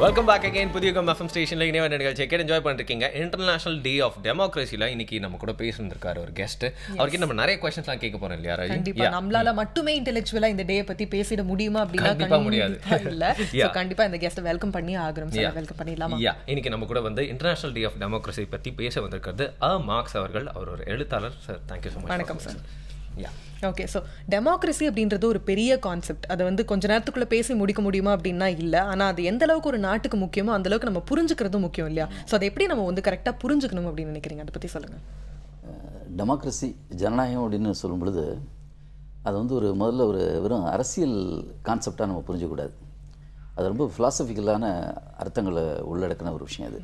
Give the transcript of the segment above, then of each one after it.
Welcome back again புதிய கம் FM ஸ்டேஷனில் இணைய நிகழ்ச்சி கேட்டு என்ஜாய் பண்ணிருக்கீங்க இன்டர்நேஷனல் டே ஆஃப் டெமோக்ரஸியில் இன்னைக்கு நம்ம கூட பேசியிருந்திருக்காரு ஒரு கெஸ்ட் அவருக்கு நம்ம நிறைய கொஸ்டின்ஸ்லாம் கேட்க போறோம் இல்லையா ராஜி கண்டிப்பா நம்மளால மட்டுமே இன்டெலெக்சுவலா இந்த டே பத்தி பேசிட முடியுமா அப்படின்னா கண்டிப்பா முடியாது. கண்டிப்பா இல்ல So, Yeah. கண்டிப்பா இந்த கெஸ்ட் வெல்கம் பண்ணி ஆகிறோம் சார் வெல்கம் பண்ணிடலாமா யா இன்னைக்கு நம்ம கூட வந்து இன்டர்நேஷனல் டே ஆஃப் டெமோக்ரஸி பத்தி பேச வந்திருக்கிறது அ மார்க்ஸ் அவர்கள் அவர் ஒரு எழுத்தாளர் சார் தேங்க்யூ ஸோ மச் வணக்கம் sir. Yeah okay so democracy அப்படின்றது ஒரு பெரிய கான்செப்ட் அதை வந்து கொஞ்ச நேரத்துக்குள்ள பேசி முடிக்க முடியுமா அப்படின்னா இல்ல ஆனா அது எந்த அளவுக்கு ஒரு நாட்டுக்கு முக்கியமோ அந்த அளவுக்கு நம்ம புரிஞ்சுக்கிறதும் முக்கியம் இல்லையா ஸோ அதை எப்படி நம்ம வந்து கரெக்டா புரிஞ்சுக்கணும் அப்படின்னு நினைக்கிறீங்க அதை பத்தி சொல்லுங்க டெமோக்ரஸி ஜனநாயகம் அப்படின்னு சொல்லும் பொழுது அது வந்து ஒரு முதல்ல ஒரு வெறும் அரசியல் கான்செப்டாக நம்ம புரிஞ்சக்கூடாது அது ரொம்ப ஃபிலாசபிக்கலான அர்த்தங்களை உள்ளடக்கின ஒரு விஷயம் அது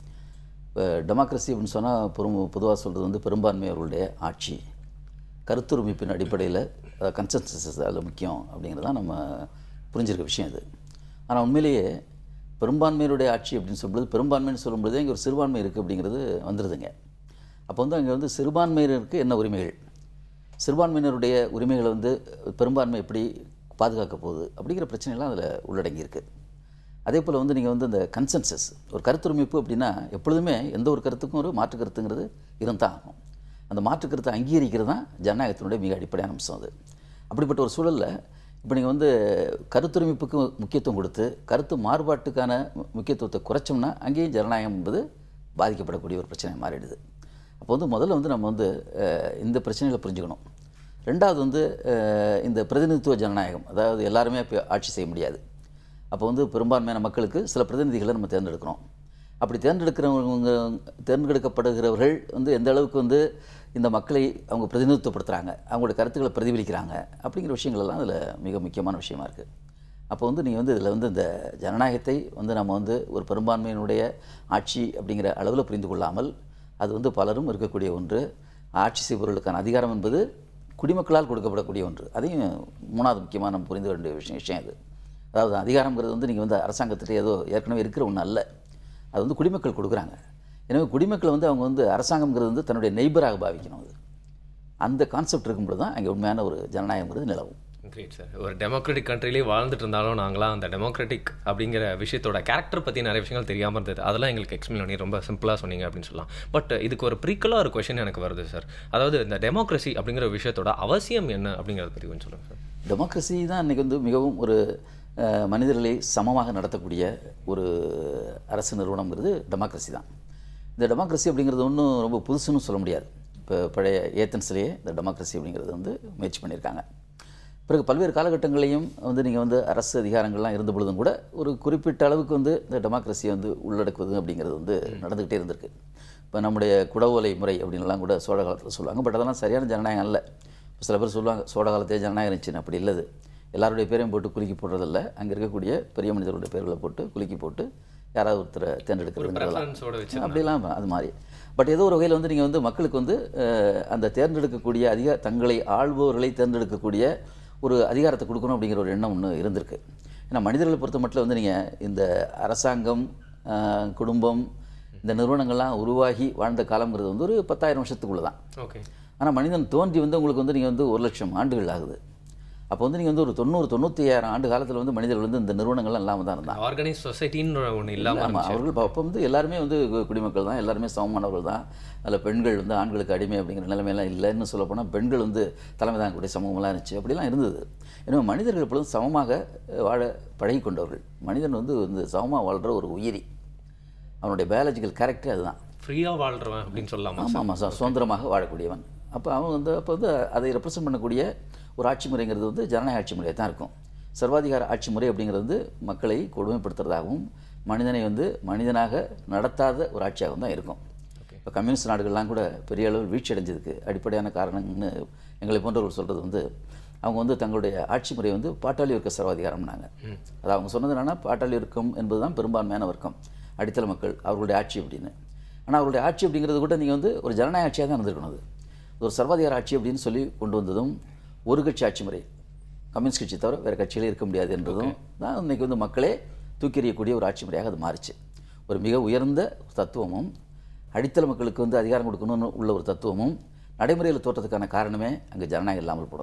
இப்போ டெமோக்ரஸி அப்படின்னு சொன்னால் பெரும் பொதுவாக சொல்கிறது வந்து பெரும்பான்மையவர்களுடைய ஆட்சி கருத்துரிமைப்பின் அடிப்படையில் கன்சென்சஸ் அதில் முக்கியம் அப்படிங்கிறது தான் நம்ம புரிஞ்சிருக்க விஷயம் அது ஆனால் உண்மையிலேயே பெரும்பான்மையினுடைய ஆட்சி அப்படின்னு சொல்லும்போது பெரும்பான்மைன்னு சொல்லும்பொழுது இங்கே ஒரு சிறுபான்மை இருக்குது அப்படிங்கிறது வந்துடுதுங்க அப்போ வந்து அங்கே வந்து சிறுபான்மையினருக்கு என்ன உரிமைகள் சிறுபான்மையினருடைய உரிமைகளை வந்து பெரும்பான்மை எப்படி பாதுகாக்க போகுது அப்படிங்கிற பிரச்சனைலாம் அதில் உள்ளடங்கியிருக்கு அதே போல் வந்து நீங்கள் வந்து இந்த கன்சென்சஸ் ஒரு கருத்துரிமைப்பு அப்படின்னா எப்பொழுதுமே எந்த ஒரு கருத்துக்கும் ஒரு மாற்று கருத்துங்கிறது இருந்தால் ஆகும் அந்த மாற்று கருத்தை அங்கீகரிக்கிறது தான் ஜனநாயகத்தினுடைய மிக அடிப்படையான அம்சம் அது அப்படிப்பட்ட ஒரு சூழலில் இப்போ நீங்கள் வந்து கருத்துரிமைப்புக்கு முக்கியத்துவம் கொடுத்து கருத்து மாறுபாட்டுக்கான மு- முக்கியத்துவத்தை குறைச்சோம்னா அங்கேயும் ஜனநாயகம் என்பது பாதிக்கப்படக்கூடிய ஒரு பிரச்சனை மாறிடுது அப்போ வந்து முதல்ல வந்து நம்ம வந்து அஹ், இந்த பிரச்சனைகளை புரிஞ்சுக்கணும் ரெண்டாவது வந்து அஹ், இந்த பிரதிநிதித்துவ ஜனநாயகம் அதாவது எல்லாருமே இப்போ ஆட்சி செய்ய முடியாது அப்போ வந்து பெரும்பான்மையான மக்களுக்கு சில பிரதிநிதிகளை நம்ம தேர்ந்தெடுக்கிறோம் அப்படி தேர்ந்தெடுக்கிறவங்க தேர்ந்தெடுக்கப்படுகிறவர்கள் வந்து எந்த அளவுக்கு வந்து இந்த மக்களை அவங்க பிரதிநிதித்துவப்படுத்துகிறாங்க அவங்களோட கருத்துக்களை பிரதிபலிக்கிறாங்க அப்படிங்கிற விஷயங்கள் எல்லாம் அதில் மிக முக்கியமான விஷயமா இருக்குது அப்போ வந்து நீங்கள் வந்து இதில் வந்து இந்த ஜனநாயகத்தை வந்து நம்ம வந்து ஒரு பெரும்பான்மையினுடைய ஆட்சி அப்படிங்கிற அளவில் புரிந்து கொள்ளாமல் அது வந்து பலரும் இருக்கக்கூடிய ஒன்று ஆட்சி செய்பவர்களுக்கான அதிகாரம் என்பது குடிமக்களால் கொடுக்கப்படக்கூடிய ஒன்று அதையும் மூணாவது முக்கியமாக நம்ம புரிந்து கொள்ள வேண்டிய விஷயம் விஷயம் இது அதாவது அதிகாரங்கிறது வந்து நீங்கள் வந்து அரசாங்கத்திட்ட ஏதோ ஏற்கனவே இருக்கிற ஒன்று அல்ல அது வந்து குடிமக்கள் கொடுக்குறாங்க எனவே குடிமக்களை வந்து அவங்க வந்து அரசாங்கம்ங்கிறது வந்து தன்னுடைய நெய்பராக பாவிக்கணும் அது அந்த கான்செப்ட் இருக்கும்போது தான் அங்கே உண்மையான ஒரு ஜனநாயகங்கிறது நிலவும் கிரேட் சார் ஒரு டெமோக்ராட்டிக் கண்ட்ரிலே வாழ்ந்துட்டு இருந்தாலும் நாங்களாம் அந்த டெமோக்ராட்டிக் அப்படிங்கிற விஷயத்தோட கேரக்டர் பற்றி நிறைய விஷயங்கள் தெரியாமல் இருந்தது அதெல்லாம் எங்களுக்கு எக்ஸ்பிளைன் பண்ணி ரொம்ப சிம்பிளாக சொன்னீங்க அப்படின்னு சொல்லலாம் பட் இதுக்கு ஒரு ப்ரீக்கலாக ஒரு கொஷின் எனக்கு வருது சார் அதாவது இந்த டெமோக்ரஸி அப்படிங்கிற விஷயத்தோட அவசியம் என்ன அப்படிங்கிறத பற்றி கொஞ்சம் சொல்லுங்கள் சார் டெமோக்ரஸி தான் இன்றைக்கி வந்து மிகவும் ஒரு அஹ், மனிதர்களை சமமாக நடத்தக்கூடிய ஒரு அரசு நிறுவனங்கிறது டெமோக்ரஸி தான் இந்த டெமோக்ரஸி அப்படிங்கிறது ஒன்றும் ரொம்ப புதுசுன்னு சொல்ல முடியாது இப்போ பழைய ஏத்தன்ஸ்லேயே இந்த டெமோக்ரஸி அப்படிங்கிறது வந்து முயற்சி பண்ணியிருக்காங்க பிறகு பல்வேறு காலகட்டங்களையும் வந்து நீங்கள் வந்து அரசு அதிகாரங்கள்லாம் இருந்த பொழுதும் கூட ஒரு குறிப்பிட்ட அளவுக்கு வந்து இந்த டெமோக்ரஸியை வந்து உள்ளடக்குவது அப்படிங்கிறது வந்து நடந்துக்கிட்டே இருந்திருக்கு இப்போ நம்முடைய குடவோலை முறை அப்படின்லாம் கூட சோழ காலத்தில் சொல்லுவாங்க பட் அதெல்லாம் சரியான ஜனநாயகம் அல்ல இப்போ சில பேர் சொல்லுவாங்க சோழ காலத்தே ஜனநாயகம் இருந்துச்சுன்னு அப்படி இல்லது எல்லாருடைய பேரையும் போட்டு குலுக்கி போடுறதில்ல அங்கே இருக்கக்கூடிய பெரிய மனிதர்களுடைய பேர்களை போட்டு குலுக்கி போட்டு யாராவது ஒருத்தரை தேர்ந்தெடுக்கிறதுங்கிறதெல்லாம் preference-ஓட வச்சு அப்படிலாம் அது மாதிரி பட் ஏதோ ஒரு வகையில் வந்து நீங்கள் வந்து மக்களுக்கு வந்து அஹ், அந்த தேர்ந்தெடுக்கக்கூடிய அதிக தங்களை ஆள்பவர்களை தேர்ந்தெடுக்கக்கூடிய ஒரு அதிகாரத்தை கொடுக்கணும் அப்படிங்கிற ஒரு எண்ணம் ஒன்று இருந்திருக்கு ஏன்னா மனிதர்களை பொறுத்த மட்டும் வந்து நீங்கள் இந்த அரசாங்கம் அஹ், குடும்பம் இந்த நிறுவனங்கள்லாம் உருவாகி வாழ்ந்த காலங்கிறது வந்து ஒரு பத்தாயிரம் வருஷத்துக்குள்ள தான் ஓகே ஆனால் மனிதன் தோன்றி வந்து உங்களுக்கு வந்து நீங்கள் வந்து ஒரு லட்சம் ஆண்டுகள் ஆகுது அப்போ வந்து நீங்கள் வந்து ஒரு தொண்ணூறு தொண்ணூற்றி ஐயாயிரம் ஆண்டு காலத்தில் வந்து மனிதர்கள் வந்து இந்த நிறுவனங்கள்லாம் இல்லாமல் தான் இருந்தாங்க ஆர்கனைஸ் சொசைட்டின்னு ஒன்று இல்லாமல் ஆமாம் அவர்கள் அப்போ வந்து எல்லாருமே வந்து கு- குடிமக்கள் தான் எல்லாருமே சமமானவர்கள் தான் அதில் பெண்கள் வந்து ஆண்களுக்கு அடிமை அப்படிங்கிற நிலைமையெல்லாம் இல்லைன்னு சொல்ல போனால் பெண்கள் வந்து தலைமை தாங்கக்கூடிய சமூகமெல்லாம் இருந்துச்சு அப்படிலாம் இருந்தது எனவே மனிதர்கள் எப்பொழுதும் சமமாக அஹ், வாழ பழகி கொண்டவர்கள் மனிதன் வந்து இந்த சமமாக வாழ்கிற ஒரு உயிரி அவனுடைய பயாலஜிக்கல் கேரக்டர் அதுதான் ஃப்ரீயாக வாழ்கிறவன் அப்படின்னு சொல்லலாமா ஆமாம் ஆமாம் சார் சுதந்திரமாக வாழக்கூடியவன் அப்போ அவன் வந்து அப்போ வந்து அதை ரெப்ரசன்ட் பண்ணக்கூடிய ஒரு ஆட்சி முறைங்கிறது வந்து ஜனநாயக ஆட்சி முறையாக தான் இருக்கும் சர்வாதிகார ஆட்சி முறை அப்படிங்கிறது வந்து மக்களை கொடுமைப்படுத்துறதாகவும் மனிதனை வந்து மனிதனாக நடத்தாத ஒரு ஆட்சியாகவும் தான் இருக்கும் இப்போ கம்யூனிஸ்ட் நாடுகள்லாம் கூட பெரிய அளவில் வீழ்ச்சி அடைஞ்சதுக்கு அடிப்படையான காரணம்னு எங்களை போன்றவர்கள் சொல்கிறது வந்து அவங்க வந்து தங்களுடைய ஆட்சி முறை வந்து பாட்டாளி வர்க்க சர்வாதிகாரம்னாங்க அது அவங்க சொன்னது என்னன்னா பாட்டாளி வர்க்கம் என்பது தான் பெரும்பான்மையான வர்க்கம் அடித்தள மக்கள் அவர்களுடைய ஆட்சி அப்படின்னு ஆனால் அவருடைய ஆட்சி அப்படிங்கிறது கூட நீங்கள் வந்து ஒரு ஜனநாயக ஆட்சியாக தான் இருந்திருக்கணும் அது ஒரு சர்வாதிகார ஆட்சி அப்படின்னு சொல்லி கொண்டு வந்ததும் ஒரு கட்சி ஆட்சி முறை கம்யூனிஸ்ட் கட்சி தவிர வேறு கட்சிகளே இருக்க முடியாது என்பதும் தான் இன்னைக்கு வந்து மக்களே தூக்கி எறியக்கூடிய ஒரு ஆட்சி முறையாக அது மாறிச்சு ஒரு மிக உயர்ந்த தத்துவமும் அடித்தள மக்களுக்கு வந்து அதிகாரம் கொடுக்கணும்னு உள்ள ஒரு தத்துவமும் நடைமுறையில் தோற்றத்துக்கான காரணமே அங்கே ஜனநாயகம் இல்லாமல் போனது தான்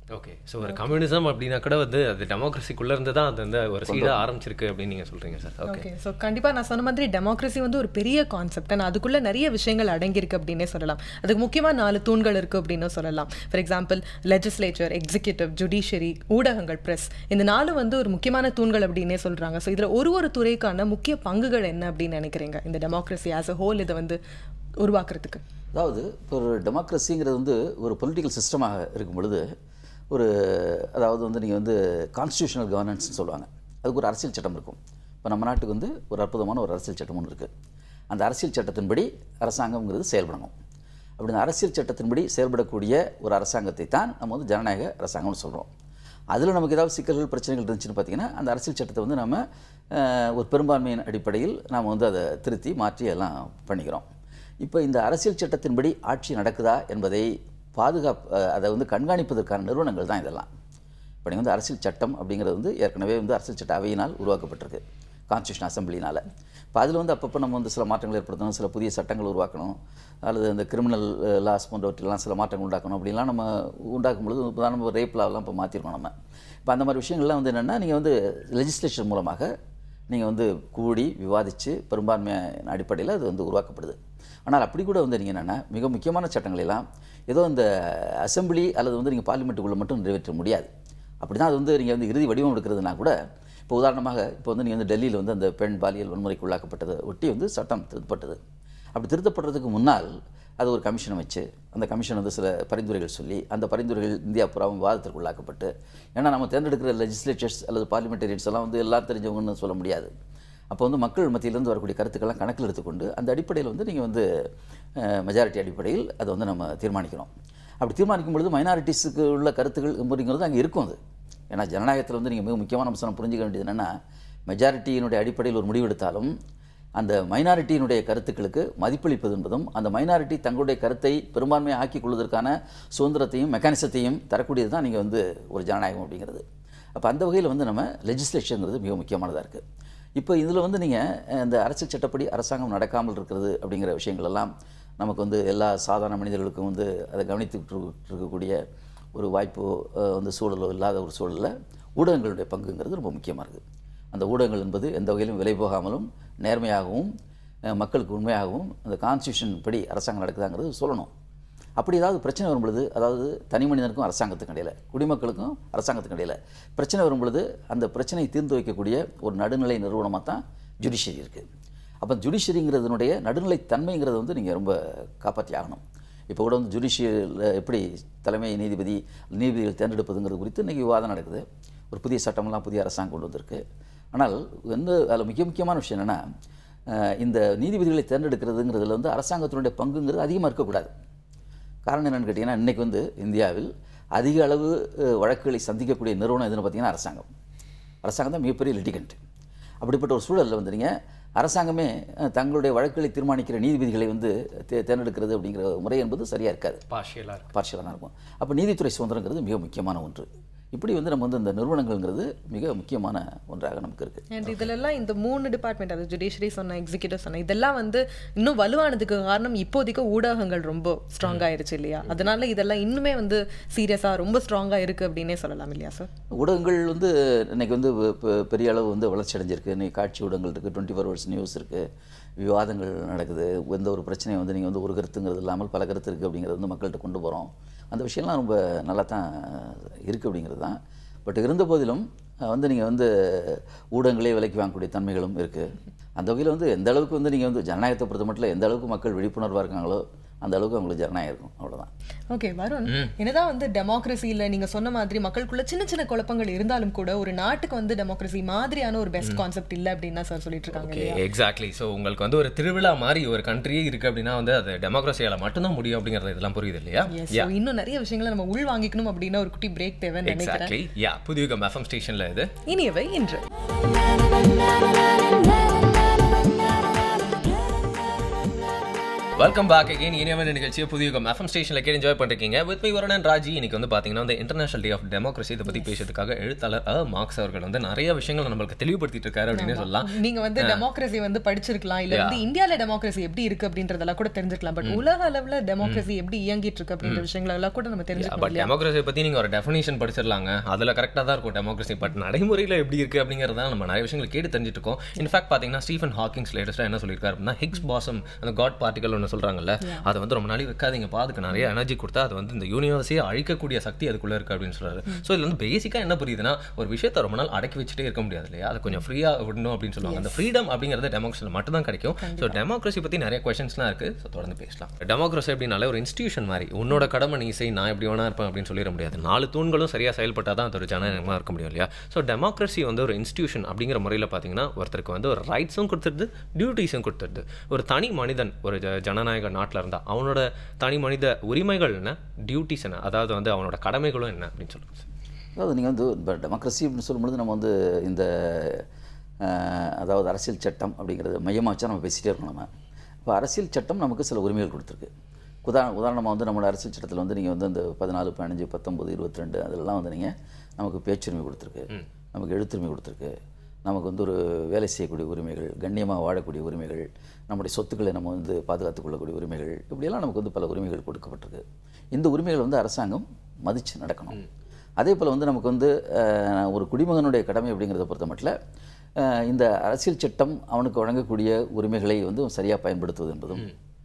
ஓகே ஸோ ஒரு கம்யூனிசம் அப்படின்னா கூட வந்து அது டெமோக்ரஸிக்குள்ளே இருந்து தான் அது வந்து ஒரு சீடாக ஆரம்பிச்சிருக்கு அப்படின்னு நீங்கள் சொல்கிறீங்க சார் ஓகே ஓகே ஸோ கண்டிப்பாக நான் சொன்ன மாதிரி டெமோக்ரஸி வந்து ஒரு பெரிய கான்செப்ட் அண்ட் அதுக்குள்ள நிறைய விஷயங்கள் அடங்கியிருக்கு அப்படின்னே சொல்லலாம் அதுக்கு முக்கியமாக நாலு தூண்கள் இருக்குது அப்படின்னு சொல்லலாம் for example legislature executive judiciary ஊடகங்கள் ப்ரெஸ் இந்த நாலு வந்து ஒரு முக்கியமான தூண்கள் அப்படின்னே சொல்கிறாங்க ஸோ இதில் ஒரு ஒரு துறைக்கான முக்கிய பங்குகள் என்ன அப்படின்னு நினைக்கிறீங்க இந்த டெமோக்ரஸி ஆஸ் அ ஹோல் இதை வந்து உருவாக்குறதுக்கு அதாவது இப்போ ஒரு டெமோக்ரஸிங்கிறது வந்து ஒரு பொலிட்டிக்கல் சிஸ்டமாக இருக்கும் பொழுது ஒரு அதாவது வந்து நீங்கள் வந்து கான்ஸ்டியூஷனல் கவர்னன்ஸ்னு சொல்லுவாங்க அதுக்கு ஒரு அரசியல் சட்டம் இருக்கும் இப்போ நம்ம நாட்டுக்கு வந்து ஒரு அற்புதமான ஒரு அரசியல் சட்டம் ஒன்று இருக்குது அந்த அரசியல் சட்டத்தின்படி அரசாங்கம்ங்கிறது செயல்படணும் அப்படி இந்த அரசியல் சட்டத்தின்படி செயல்படக்கூடிய ஒரு அரசாங்கத்தை தான் நம்ம வந்து ஜனநாயக அரசாங்கம்னு சொல்கிறோம் அதில் நமக்கு ஏதாவது சிக்கல்கள் பிரச்சனைகள் இருந்துச்சுன்னு பார்த்தீங்கன்னா அந்த அரசியல் சட்டத்தை வந்து நம்ம அஹ், ஒரு பெரும்பான்மையின் அடிப்படையில் நாம் வந்து அதை திருத்தி மாற்றி எல்லாம் பண்ணிக்கிறோம் இப்போ இந்த அரசியல் சட்டத்தின்படி ஆட்சி நடக்குதா என்பதை பாதுகாப்பு அஹ், அதை வந்து கண்காணிப்பதற்கான நிறுவனங்கள் தான் இதெல்லாம் இப்போ நீங்கள் வந்து அரசியல் சட்டம் அப்படிங்கிறது வந்து ஏற்கனவே வந்து அரசியல் சட்ட அவையினால் உருவாக்கப்பட்டிருக்கு கான்ஸ்டியூஷன் அசம்பிளினால் இப்போ அதில் வந்து அப்பப்போ நம்ம வந்து சில மாற்றங்கள் ஏற்படுத்தணும் சில புதிய சட்டங்கள் உருவாக்கணும் அல்லது இந்த கிரிமினல் லாஸ் போன்றவற்றெல்லாம் சில மாற்றங்கள் உண்டாக்கணும் அப்படிலாம் நம்ம உண்டாக்கும் பொழுது இப்போ நம்ம ரேப் லாவெல்லாம் இப்போ மாற்றிருக்கோம் நம்ம இப்போ அந்த மாதிரி விஷயங்கள்லாம் வந்து என்னென்னா நீங்கள் வந்து லெஜிஸ்லேஷன் மூலமாக நீங்கள் வந்து கூடி விவாதித்து பெரும்பான்மையான அடிப்படையில் அது வந்து உருவாக்கப்படுது ஆனால் அப்படி கூட வந்து நீங்கள் என்னென்னா மிக முக்கியமான சட்டங்களை எல்லாம் ஏதோ இந்த அசெம்பிளி அல்லது வந்து நீங்கள் பார்லிமெண்ட்டுக்குள்ளே மட்டும் நிறைவேற்ற முடியாது அப்படி தான் அது வந்து நீங்கள் வந்து இறுதி வடிவம் எடுக்கிறதுனா கூட இப்போ உதாரணமாக இப்போ வந்து நீங்கள் வந்து டெல்லியில் வந்து அந்த பெண் பாலியல் வன்முறைக்கு உள்ளாக்கப்பட்டதை ஒட்டி வந்து சட்டம் திருத்தப்பட்டது அப்படி திருத்தப்படுறதுக்கு முன்னால் அது ஒரு கமிஷனை வச்சு அந்த கமிஷன் வந்து சில பரிந்துரைகள் சொல்லி அந்த பரிந்துரைகள் இந்தியா புறாவும் விவாதத்திற்கு உள்ளாக்கப்பட்டு ஏன்னா நம்ம தேர்ந்தெடுக்கிற லெஜிஸ்லேச்சர்ஸ் அல்லது பார்லிமெண்டரியன்ஸ் எல்லாம் வந்து எல்லாம் தெரிஞ்சவங்கன்னு சொல்ல முடியாது அப்போ வந்து மக்கள் மத்தியிலேருந்து வரக்கூடிய கருத்துக்கள்லாம் கணக்கில் எடுத்துக்கொண்டு அந்த அடிப்படையில் வந்து நீங்கள் வந்து மெஜாரிட்டி அடிப்படையில் அதை வந்து நம்ம தீர்மானிக்கிறோம் அப்படி தீர்மானிக்கும் பொழுது மைனாரிட்டிஸுக்கு உள்ள கருத்துக்கள் அப்படிங்கிறது அங்கே இருக்கும் அது ஏன்னா ஜனநாயகத்தில் வந்து நீங்கள் மிக முக்கியமான அம்சம் புரிஞ்சுக்க வேண்டியது என்னென்னா மெஜாரிட்டியினுடைய அடிப்படையில் ஒரு முடிவெடுத்தாலும் அந்த மைனாரிட்டியினுடைய கருத்துக்களுக்கு மதிப்பளிப்பது என்பதும் அந்த மைனாரிட்டி தங்களுடைய கருத்தை பெரும்பான்மையை ஆக்கிக் கொள்வதற்கான சுதந்திரத்தையும் மெக்கானிசத்தையும் தரக்கூடியது தான் நீங்கள் வந்து ஒரு ஜனநாயகம் அப்படிங்கிறது அப்போ அந்த வகையில் வந்து நம்ம லெஜிஸ்லேஷனுங்கிறது மிக முக்கியமானதாக இருக்குது இப்போ இதில் வந்து நீங்கள் இந்த அரசியல் சட்டப்படி அரசாங்கம் நடக்காமல் இருக்கிறது அப்படிங்கிற விஷயங்கள் எல்லாம் நமக்கு வந்து எல்லா சாதாரண மனிதர்களுக்கும் வந்து அதை கவனித்துக்கிட்டு இருக்கு- இருக்கக்கூடிய ஒரு வாய்ப்போ அஹ், வந்து சூழலோ இல்லாத ஒரு சூழலில் ஊடகங்களுடைய பங்குங்கிறது ரொம்ப முக்கியமாக இருக்குது அந்த ஊடகங்கள் என்பது எந்த வகையிலும் விலை போகாமலும் நேர்மையாகவும் அஹ், மக்களுக்கு உண்மையாகவும் அந்த கான்ஸ்டியூஷன் படி அரசாங்கம் நடக்குதாங்கிறது சொல்லணும் அப்படி ஏதாவது பிரச்சனை வரும் பொழுது அதாவது தனி மனிதனுக்கும் அரசாங்கத்துக்கும் இடையில குடிமக்களுக்கும் அரசாங்கத்துக்கும் இடையில பிரச்சனை வரும் பொழுது அந்த பிரச்சனையை தீர்ந்து வைக்கக்கூடிய ஒரு நடுநிலை நிறுவனமாக தான் ஜுடிஷியரி இருக்குது அப்போ ஜுடிஷியரிங்கிறதுனுடைய நடுநிலை தன்மைங்கிறத வந்து நீங்கள் ரொம்ப காப்பாற்றி ஆகணும் இப்போ கூட வந்து ஜுடிஷியரில் எப்படி தலைமை நீதிபதி நீதிபதிகள் தேர்ந்தெடுப்பதுங்கிறது குறித்து இன்றைக்கி விவாதம் நடக்குது ஒரு புதிய சட்டமெல்லாம் புதிய அரசாங்கம் கொண்டு வந்திருக்கு ஆனால் வந்து அதில் மிக முக்கியமான விஷயம் என்னென்னா இந்த நீதிபதிகளை தேர்ந்தெடுக்கிறதுங்கிறதுல வந்து அரசாங்கத்தினுடைய பங்குங்கிறது அதிகமாக இருக்கக்கூடாது காரணம் என்னென்னு கேட்டிங்கன்னா இன்றைக்கி வந்து இந்தியாவில் அதிக அளவு அஹ், வழக்குகளை சந்திக்கக்கூடிய நிறுவனம் எதுன்னு பார்த்தீங்கன்னா அரசாங்கம் அரசாங்கம் தான் மிகப்பெரிய லிட்டிகண்ட் அப்படிப்பட்ட ஒரு சூழலில் வந்து நீங்கள் அரசாங்கமே அஹ், தங்களுடைய வழக்குகளை தீர்மானிக்கிற நீதிபதிகளை வந்து தே தேர்ந்தெடுக்கிறது அப்படிங்கிற முறை என்பது சரியாக இருக்காது பார்ஷியலாக இருக்கு பார்ஷியலாக தான் இருக்கும் அப்போ நீதித்துறை சுதந்திரங்கிறது மிக முக்கியமான ஒன்று இப்படி வந்து நம்ம வந்து இந்த நிறுவனங்கள்ங்கிறது மிக முக்கியமான ஒன்றாக நமக்கு இருக்குது அண்ட் இதுலலாம் இந்த மூணு டிபார்ட்மெண்ட் அது ஜுடிஷியரி சொன்ன எக்ஸிக்யூட்டிவ் சொன்ன இதெல்லாம் வந்து இன்னும் வலுவானதுக்கு காரணம் இப்போதைக்கு ஊடகங்கள் ரொம்ப ஸ்ட்ராங் ஆயிருச்சு இல்லையா அதனால இதெல்லாம் இன்னுமே வந்து சீரியஸா ரொம்ப ஸ்ட்ராங்கா இருக்கு அப்படின்னே சொல்லலாம் இல்லையா சார் ஊடகங்கள் வந்து இன்னைக்கு வந்து பெ- பெ- பெரிய அளவு வந்து வளர்ச்சி அடைஞ்சிருக்கு இன்னைக்கு காட்சி ஊடகங்கள் இருக்குது டுவெண்ட்டி ஃபோர் ஹவர்ஸ் நியூஸ் இருக்குது விவாதங்கள் நடக்குது எந்த ஒரு பிரச்சனையும் வந்து நீங்கள் வந்து ஒரு கருத்துங்கிறது இல்லாமல் பல கருத்து இருக்குது அப்படிங்கிறது வந்து மக்கள்கிட்ட கொண்டு போகிறோம் அந்த விஷயம்லாம் ரொம்ப நல்லா தான் இருக்குது அப்படிங்கிறது தான் பட் இருந்த போதிலும் அஹ், வந்து நீங்கள் வந்து ஊடகங்களே விலைக்கு வாங்கக்கூடிய தன்மைகளும் இருக்குது அந்த வகையில் வந்து எந்த அளவுக்கு வந்து நீங்கள் வந்து ஜனநாயகத்தை பொறுத்த மட்டும் எந்த அளவுக்கு மக்கள் விழிப்புணர்வாக இருக்காங்களோ அந்த அளவுக்கு அவங்களுக்கு ஜனநாயகம் இருக்கும் அவ்வளவுதான் ஓகே வருண் என்னதான் வந்து டெமோக்ரஸியில் நீங்க சொன்ன மாதிரி மக்களுக்குள்ள சின்ன சின்ன குழப்பங்கள் இருந்தாலும் கூட ஒரு நாட்டுக்கு வந்து டெமோக்ரஸி மாதிரியான ஒரு பெஸ்ட் கான்செப்ட் இல்லை அப்படின்னு தான் சார் சொல்லிட்டு இருக்காங்க ஓகே எக்ஸாக்ட்லி ஸோ உங்களுக்கு வந்து ஒரு திருவிழா மாதிரி ஒரு கண்ட்ரியே இருக்கு அப்படின்னா வந்து அது டெமோக்ரஸியால மட்டும்தான் முடியும் அப்படிங்கிறது இதெல்லாம் புரியுது இல்லையா Yes, so இன்னும் நிறைய விஷயங்களை நம்ம உள் வாங்கிக்கணும் அப்படின்னா ஒரு குட்டி பிரேக் தேவைன்னு நினைக்கிறேன் எக்ஸாக்ட்லி யா புதியுகம் எஃப்எம் ஸ்டேஷன்ல இது இனியவை இன்று வெல்கம் பேக் அகைன் இனியவன் நிகழ்ச்சியை புதிய எஃப்எம் ஸ்டேஷனில் கேட்டு என்ஜாய் பண்ணிருக்கீங்க வித் மீ வரனன் ராஜி இன்னைக்கு வந்து பார்த்தீங்கன்னா வந்து இன்டர்நேஷனல் டே ஆஃப் டெமோக்ரஸி இதை பற்றி பேசுறதுக்காக எழுத்தாளர் அ மார்க்ஸ் அவர்கள் வந்து நிறைய விஷயங்களை நம்மளுக்கு தெளிவுபடுத்திட்டு இருக்காரு அப்படின்னு சொல்லலாம் நீங்க வந்து டெமோக்ரஸி வந்து படிச்சிருக்கலாம் இல்ல வந்து இந்தியால டெமோக்ரஸி எப்படி இருக்கு அப்படின்றதெல்லாம் கூட தெரிஞ்சிருக்கலாம் பட் உலக அளவுல டெமோக்ரஸி எப்படி இயங்கிட்டு இருக்கு அப்படின்ற விஷயங்கள் எல்லாம் கூட நம்ம தெரிஞ்சுக்கணும் பட் டெமோக்ரஸி பற்றி நீங்கள் ஒரு டெஃபினேஷன் படிச்சிடலாங்க அதில் கரெக்டாக தான் இருக்கும் டெமோக்ரஸி பட் நடைமுறையில் எப்படி இருக்குது அப்படிங்கிறத நம்ம நிறைய விஷயங்கள் கேட்டு தெரிஞ்சுட்டு இருக்கோம் இன்ஃபேக்ட் பார்த்தீங்கன்னா ஸ்டீஃபன் ஹாக்கிங்ஸ் லேட்டஸ்ட்டாக என்ன சொல்லியிருக்காரு அப்படின்னா ஹிக்ஸ் பாசம் அந்த காட் பார்ட்டிகல் ஒன்று சொல்கிறாங்கல்ல அதை வந்து ரொம்ப நாளைக்கு வைக்காதீங்கப்பா அதுக்கு நிறைய எனர்ஜி கொடுத்தா அது வந்து இந்த யூனிவர்ஸையே அழிக்கக்கூடிய சக்தி அதுக்குள்ளே இருக்குது அப்படின்னு சொல்றாரு ஸோ இதில் வந்து பேசிக்காக என்ன புரியுதுன்னா ஒரு விஷயத்தை ரொம்ப நாள் அடக்கி வச்சுட்டே இருக்க முடியாது இல்லையா அதை கொஞ்சம் ஃப்ரீயாக விடணும் அப்படின்னு சொல்லுவாங்க அந்த ஃப்ரீடம் அப்படிங்கிறது டெமோக்ரஸியில் மட்டும் தான் கிடைக்கும் ஸோ டெமோக்ரஸி பற்றி நிறைய கொஷின்ஸ்லாம் இருக்குது ஸோ தொடர்ந்து பேசலாம் டெமோக்ரஸி அப்படின்னாலே ஒரு இன்ஸ்டியூஷன் மாதிரி உன்னோட கடமை நீ செய் நான் எப்படி வேணா இருப்பேன் அப்படின்னு சொல்லிட முடியாது நாலு தூண்களும் சரியாக செயல்பட்டால் தான் அது ஒரு ஜனநாயகமாக இருக்க முடியும் இல்லையா ஸோ டெமோக்ரஸி வந்து ஒரு இன்ஸ்டியூஷன் அப்படிங்கிற முறையில் பார்த்தீங்கன்னா ஒருத்தருக்கு வந்து ஒரு ரைட்ஸும் கொடுத்துருது டியூட்டிஸும் கொடுத்துருது ஒரு தனி மனிதன் ஒரு ஜ- ஜனநாயக நாட்டில் இருந்தால் அவனோட தனி மனித உரிமைகள் என்ன டியூட்டிஸ் என்ன அதாவது வந்து அவனோட கடமைகளும் என்ன அப்படின்னு சொல்லுங்க சார் அதாவது நீங்கள் வந்து இப்போ டெமோக்ரஸி அப்படின்னு சொல்லும்பொழுது நம்ம வந்து இந்த அஹ், அதாவது அரசியல் சட்டம் அப்படிங்கிறது மையமாக வச்சா நம்ம பேசிகிட்டே இருக்கணும் நம்ம இப்போ அரசியல் சட்டம் நமக்கு சில உரிமைகள் கொடுத்துருக்கு உதா உதாரணமாக வந்து நம்மளோட அரசியல் சட்டத்தில் வந்து நீங்கள் வந்து இந்த பதினாலு பதினஞ்சு பத்தொம்பது இருபத்தி ரெண்டு அதெல்லாம் வந்து நீங்கள் நமக்கு பேச்சுரிமை கொடுத்துருக்கு நமக்கு எழுத்துரிமை கொடுத்துருக்கு நமக்கு வந்து ஒரு வேலை செய்யக்கூடிய உரிமைகள் கண்ணியமாக வாழக்கூடிய உரிமைகள் நம்முடைய சொத்துக்களை நம்ம வந்து பாதுகாத்துக் கொள்ளக்கூடிய உரிமைகள் இப்படியெல்லாம் நமக்கு வந்து பல உரிமைகள் கொடுக்கப்பட்டிருக்கு இந்த உரிமைகள் வந்து அரசாங்கம் மதித்து நடக்கணும் அதே போல் வந்து நமக்கு வந்து அஹ், ஒரு குடிமகனுடைய கடமை அப்படிங்கிறத பொறுத்த மட்டும் அஹ், இந்த அரசியல் சட்டம் அவனுக்கு வழங்கக்கூடிய உரிமைகளை வந்து சரியாக பயன்படுத்துவது என்பதும்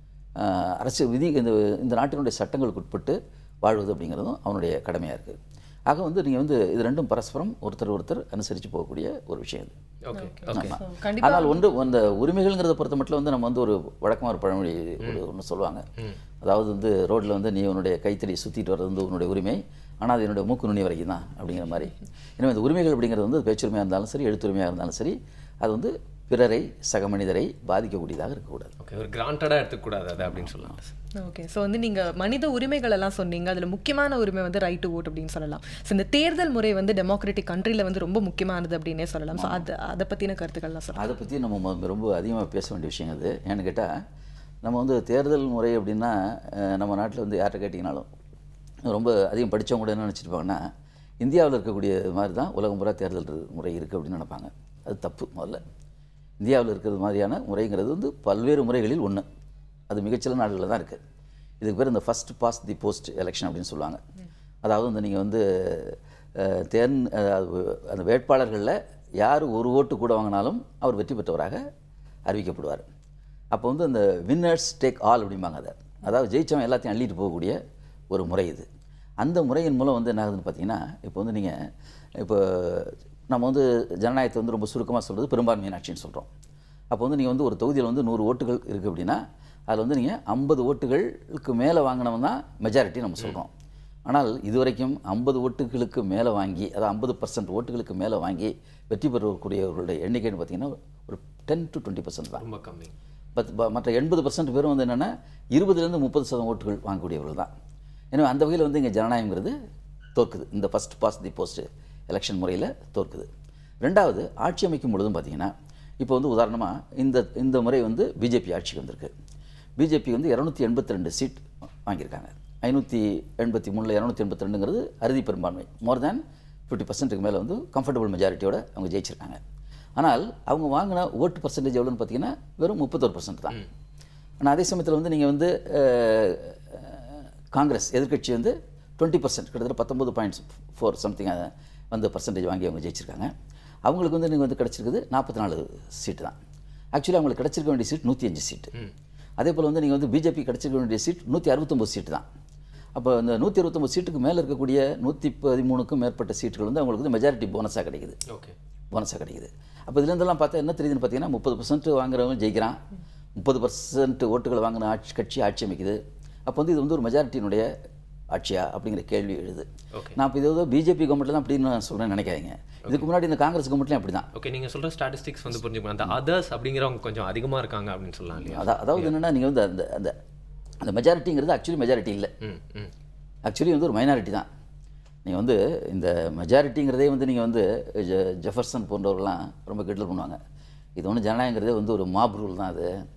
அஹ், அரசியல் விதி இந்த இந்த நாட்டினுடைய சட்டங்களுக்கு உட்பட்டு வாழ்வது அப்படிங்கிறதும் அவனுடைய கடமையாக இருக்குது ஆக வந்து நீங்கள் வந்து இது ரெண்டும் பரஸ்பரம் ஒருத்தர் ஒருத்தர் அனுசரித்து போகக்கூடிய ஒரு விஷயம் இது ஓகே ஓகே ஆமா. கண்டிப்பா ஆனால் ஒன்று அந்த உரிமைகள்ங்கிறத பொறுத்த மட்டும் வந்து நம்ம வந்து ஒரு வழக்கமாக ஒரு பழமொழி ஒரு ஒன்று சொல்லுவாங்க அதாவது வந்து ரோட்டில் வந்து நீ உன்னுடைய கைத்தடி சுற்றிட்டு வர்றது வந்து உன்னுடைய உரிமை ஆனால் அது என்னுடைய மூக்கு நுனி வரைக்கும் தான் அப்படிங்கிற மாதிரி எனவே இந்த உரிமைகள் அப்படிங்கிறது வந்து பேச்சுரிமையாக இருந்தாலும் சரி எழுத்துரிமையாக இருந்தாலும் சரி அது வந்து பிறரை சக மனிதரை பாதிக்கக்கூடியதாக இருக்கக்கூடாது ஓகே ஒரு கிராண்டடாக எடுத்துக்கூடாது அதை அப்படின்னு சொல்லலாம் ஓகே ஸோ வந்து நீங்க மனித உரிமைகள் எல்லாம் சொன்னீங்க அதுல முக்கியமான உரிமை வந்து ரைட் டு ஓட் அப்படின்னு சொல்லலாம் ஸோ இந்த தேர்தல் முறை வந்து டெமோக்ராட்டிக் கண்ட்ரில வந்து ரொம்ப முக்கியமானது அப்படின்னே சொல்லலாம் ஸோ அது அதை பத்தின கருத்துக்கள்லாம் சொல்லலாம் அதை பற்றி நம்ம மொ- ரொம்ப அதிகமாக பேச வேண்டிய விஷயம் அது ஏன்னு கேட்டால் நம்ம வந்து தேர்தல் முறை அப்படின்னா அஹ், நம்ம நாட்டில் வந்து யார்கிட்ட கேட்டிங்கனாலும் ரொம்ப அதிகம் படித்தவங்க கூட என்ன நினச்சிருப்பாங்கன்னா இந்தியாவில் இருக்கக்கூடிய மாதிரி தான் உலகம் பூரா தேர்தல் இரு- முறை இருக்குது அப்படின்னு நினைப்பாங்க அது தப்பு முதல்ல இந்தியாவில் இருக்கிறது மாதிரியான முறைங்கிறது வந்து பல்வேறு முறைகளில் ஒன்று அது மிகச்சில நாடுகளில் தான் இருக்குது இதுக்கு பேர் இந்த first past the post election அப்படின்னு சொல்லுவாங்க அதாவது வந்து நீங்கள் வந்து அஹ், தேர்ந் அதாவது அந்த வேட்பாளர்களில் யார் ஒரு ஓட்டு கூட வாங்கினாலும் அவர் வெற்றி பெற்றவராக அறிவிக்கப்படுவார் அப்போ வந்து அந்த வின்னர்ஸ் டேக் ஆல் அப்படிம்பாங்க அதை அதாவது ஜெயிச்சவன் எல்லாத்தையும் அள்ளிட்டு போகக்கூடிய ஒரு முறை இது அந்த முறையின் மூலம் வந்து என்ன ஆகுதுன்னு பார்த்தீங்கன்னா இப்போ வந்து நீங்கள் இப்போ நம்ம வந்து ஜனநாயகத்தை வந்து ரொம்ப சுருக்கமாக சொல்கிறது பெரும்பான்மையின் ஆட்சின்னு சொல்கிறோம் அப்போ வந்து நீங்கள் வந்து ஒரு தொகுதியில் வந்து நூறு ஓட்டுகள் இருக்குது அப்படின்னா அதில் வந்து நீங்கள் ஐம்பது ஓட்டுகளுக்கு மேலே வாங்கினவன் தான் மெஜாரிட்டி நம்ம சொல்கிறோம் ஆனால் இதுவரைக்கும் ஐம்பது ஓட்டுகளுக்கு மேலே வாங்கி அதாவது ஐம்பது பர்சன்ட் ஓட்டுகளுக்கு மேலே வாங்கி வெற்றி பெறக்கூடியவர்களுடைய எண்ணிக்கைன்னு பார்த்தீங்கன்னா ஒரு டென் டு டுவெண்ட்டி பர்சன்ட் தான் ரொம்ப கம்மி பத் ப- மற்ற எண்பது பர்சன்ட் பேரும் வந்து என்னென்னா இருபதுலேருந்து முப்பது சதவீதம் ஓட்டுகள் வாங்கக்கூடியவர்கள் தான் எனவே அந்த வகையில் வந்து இங்கே ஜனநாயகங்கிறது தோற்குது இந்த first past the post election முறையில் தோற்குது ரெண்டாவது ஆட்சி அமைக்கும் பொழுதும் பார்த்தீங்கன்னா இப்போ வந்து உதாரணமாக இந்த இந்த முறை வந்து பிஜேபி ஆட்சிக்கு வந்திருக்கு பிஜேபி வந்து இரநூத்தி எண்பத்தி ரெண்டு சீட் வாங்கியிருக்காங்க ஐநூற்றி எண்பத்தி மூணில் இரநூத்தி எண்பத்தி ரெண்டுங்கிறது அறுதி பெரும்பான்மை மோர் தேன் ஃபிஃப்டி பர்சன்ட்டுக்கு மேலே வந்து கம்ஃபர்டபுள் மெஜாரிட்டியோட அவங்க ஜெயிச்சிருக்காங்க ஆனால் அவங்க வாங்கின ஓட்டு பர்சன்டேஜ் எவ்வளோன்னு பார்த்தீங்கன்னா வெறும் முப்பத்தொரு பர்சன்ட் தான் ஆனால் அதே சமயத்தில் வந்து நீங்கள் வந்து அஹ், அஹ், காங்கிரஸ் எதிர்க்கட்சி வந்து டுவெண்ட்டி பர்சன்ட் கிட்டத்தட்ட பத்தொம்பது பாயிண்ட்ஸ் ஃபோர் சம்திங் வந்து பர்சன்டேஜ் வாங்கி அவங்க ஜெயிச்சிருக்காங்க அவங்களுக்கு வந்து நீங்கள் வந்து கிடச்சிருக்குது நாற்பத்தி நாலு சீட்டு தான் ஆக்சுவலி அவங்களுக்கு கிடச்சிருக்க வேண்டிய சீட் நூற்றி அஞ்சு சீட்டு அதே போல் வந்து நீங்கள் வந்து பிஜேபி கிடச்சிருக்க வேண்டிய சீட் நூற்றி அறுபத்தொம்பது சீட்டு தான் அப்போ இந்த நூற்றி அறுபத்தொம்பது சீட்டுக்கு மேலே இருக்கக்கூடிய நூற்றி பதிமூணுக்கும் மேற்பட்ட சீட்டுகள் வந்து அவங்களுக்கு வந்து மெஜாரிட்டி போனஸாக கிடைக்குது ஓகே போனஸாக கிடைக்குது அப்போ இதுலேருந்தெல்லாம் பார்த்தா என்ன தெரியுதுன்னு பார்த்தீங்கன்னா முப்பது பர்சன்ட் வாங்குறவங்க ஜெயிக்கிறான் முப்பது பர்சன்ட் ஓட்டுகள் வாங்கின ஆட்சி கட்சி ஆட்சி அமைக்குது அப்போ வந்து இது வந்து ஒரு மெஜாரிட்டியினுடைய ஆட்சியா அப்படிங்கிற கேள்வி எழுது Okay. நான் இப்போ இது ஏதோ பிஜேபி கவர்மெண்ட்ல தான் அப்படின்னு நான் சொல்கிறேன்னு நினைக்காதீங்க இதுக்கு முன்னாடி இந்த காங்கிரஸ் கவர்மெண்ட்லையும் அப்படி தான் ஓகே நீங்கள் சொல்கிற ஸ்டாட்டிஸ்டிக்ஸ் வந்து புரிஞ்சுக்கணும் அந்த அதர்ஸ் அப்படிங்கிறவங்க கொஞ்சம் அதிகமாக இருக்காங்க அப்படின்னு சொல்லலாம் இல்லையா அதா அதாவது என்னென்னா நீங்கள் வந்து அந்த அந்த அந்த மெஜாரிட்டிங்கிறது ஆக்சுவலி மெஜாரிட்டி இல்லை ம் ம் ஆக்சுவலி வந்து ஒரு மைனாரிட்டி தான் நீங்கள் வந்து இந்த மெஜாரிட்டிங்கிறதே வந்து நீங்கள் வந்து ஜெ- ஜெஃபர்சன் போன்றவர்கள்லாம் ரொம்ப கெட்டல் பண்ணுவாங்க இது ஒன்று ஜனநாயகங்கிறதே வந்து ஒரு மாப் ரூல் தான் அது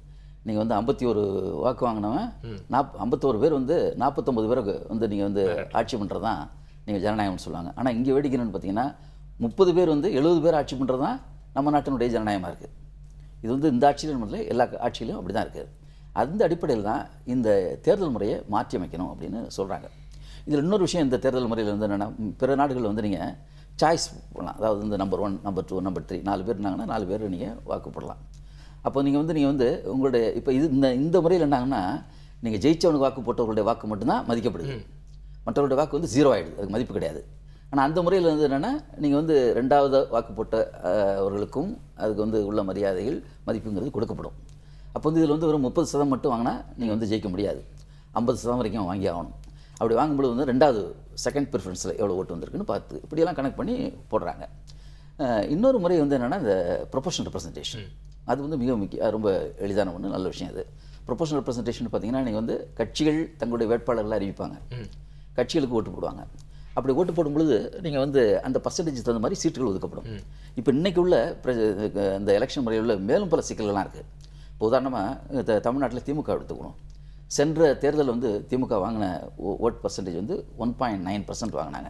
நீங்கள் வந்து ஐம்பத்தி ஒரு வாக்கு வாங்கினவன் நாப் ஐம்பத்தோரு பேர் வந்து நாற்பத்தொம்பது பேருக்கு வந்து நீங்கள் வந்து ஆட்சி பண்ணுறது தான் நீங்கள் ஜனநாயகம்னு சொல்லுவாங்க ஆனால் இங்கே வேடிக்கை என்னன்னு பார்த்தீங்கன்னா முப்பது பேர் வந்து எழுபது பேர் ஆட்சி பண்ணுறது தான் நம்ம நாட்டினுடைய ஜனநாயகமாக இருக்குது இது வந்து இந்த ஆட்சியிலும் இல்லை எல்லா ஆட்சியிலும் அப்படி தான் இருக்குது அந்த அடிப்படையில் தான் இந்த தேர்தல் முறையை மாற்றி அமைக்கணும் அப்படின்னு சொல்கிறாங்க இதில் இன்னொரு விஷயம் இந்த தேர்தல் முறையில் வந்து என்னென்னா பிற நாடுகளில் வந்து நீங்கள் சாய்ஸ் பண்ணலாம் அதாவது வந்து number one number two number three நாலு பேர் இருந்தாங்கன்னா நாலு பேர் நீங்கள் வாக்கு போடலாம் அப்போ நீங்கள் வந்து நீங்கள் வந்து உங்களுடைய இப்போ இது இந்த இந்த முறையில் என்னாங்கன்னா நீங்கள் ஜெயிச்சவனுக்கு வாக்கு போட்டவர்களுடைய வாக்கு மட்டும்தான் மதிக்கப்படுது மற்றவருடைய வாக்கு வந்து ஜீரோ ஆகிடுது அதுக்கு மதிப்பு கிடையாது ஆனால் அந்த முறையில் வந்து என்னென்னா நீங்கள் வந்து ரெண்டாவது வாக்கு போட்ட அஹ், அவர்களுக்கும் அதுக்கு வந்து உள்ள மரியாதைகள் மதிப்புங்கிறது கொடுக்கப்படும் அப்போ வந்து இதில் வந்து ஒரு முப்பது சதம் மட்டும் வாங்கினா நீங்கள் வந்து ஜெயிக்க முடியாது ஐம்பது சதம் வரைக்கும் வாங்கி ஆகணும் அப்படி வாங்கும்போது வந்து ரெண்டாவது செகண்ட் ப்ரிஃபரன்ஸில் எவ்வளோ ஓட்டு வந்திருக்குன்னு பார்த்து இப்படியெல்லாம் கணக்கு பண்ணி போடுறாங்க அஹ், இன்னொரு முறை வந்து என்னென்னா இந்த ப்ரொபோஷனல் ரெப்ரசன்டேஷன் அது வந்து மிக முக்கிய ரொம்ப எளிதான ஒன்று நல்ல விஷயம் அது ப்ரொபோஷனல் ரெப்ரசன்டேஷன் பார்த்தீங்கன்னா நீங்கள் வந்து கட்சிகள் தங்களுடைய வேட்பாளர்களை அறிவிப்பாங்க கட்சிகளுக்கு ஓட்டு போடுவாங்க அப்படி ஓட்டு போடும் பொழுது நீங்கள் வந்து அந்த பர்சன்டேஜ் தகுந்த மாதிரி சீட்டுகள் ஒதுக்கப்படும் இப்போ இன்னைக்கு உள்ள பிர- இந்த எலெக்ஷன் முறையில் உள்ள மேலும் பல சிக்கல்கள்லாம் இருக்குது இப்போ உதாரணமாக தமிழ்நாட்டில் திமுக எடுத்துக்கணும் சென்ற தேர்தல் வந்து திமுக வாங்கின ஓட் பர்சன்டேஜ் வந்து ஒன் பாயிண்ட் நைன் பர்சன்ட் வாங்கினாங்க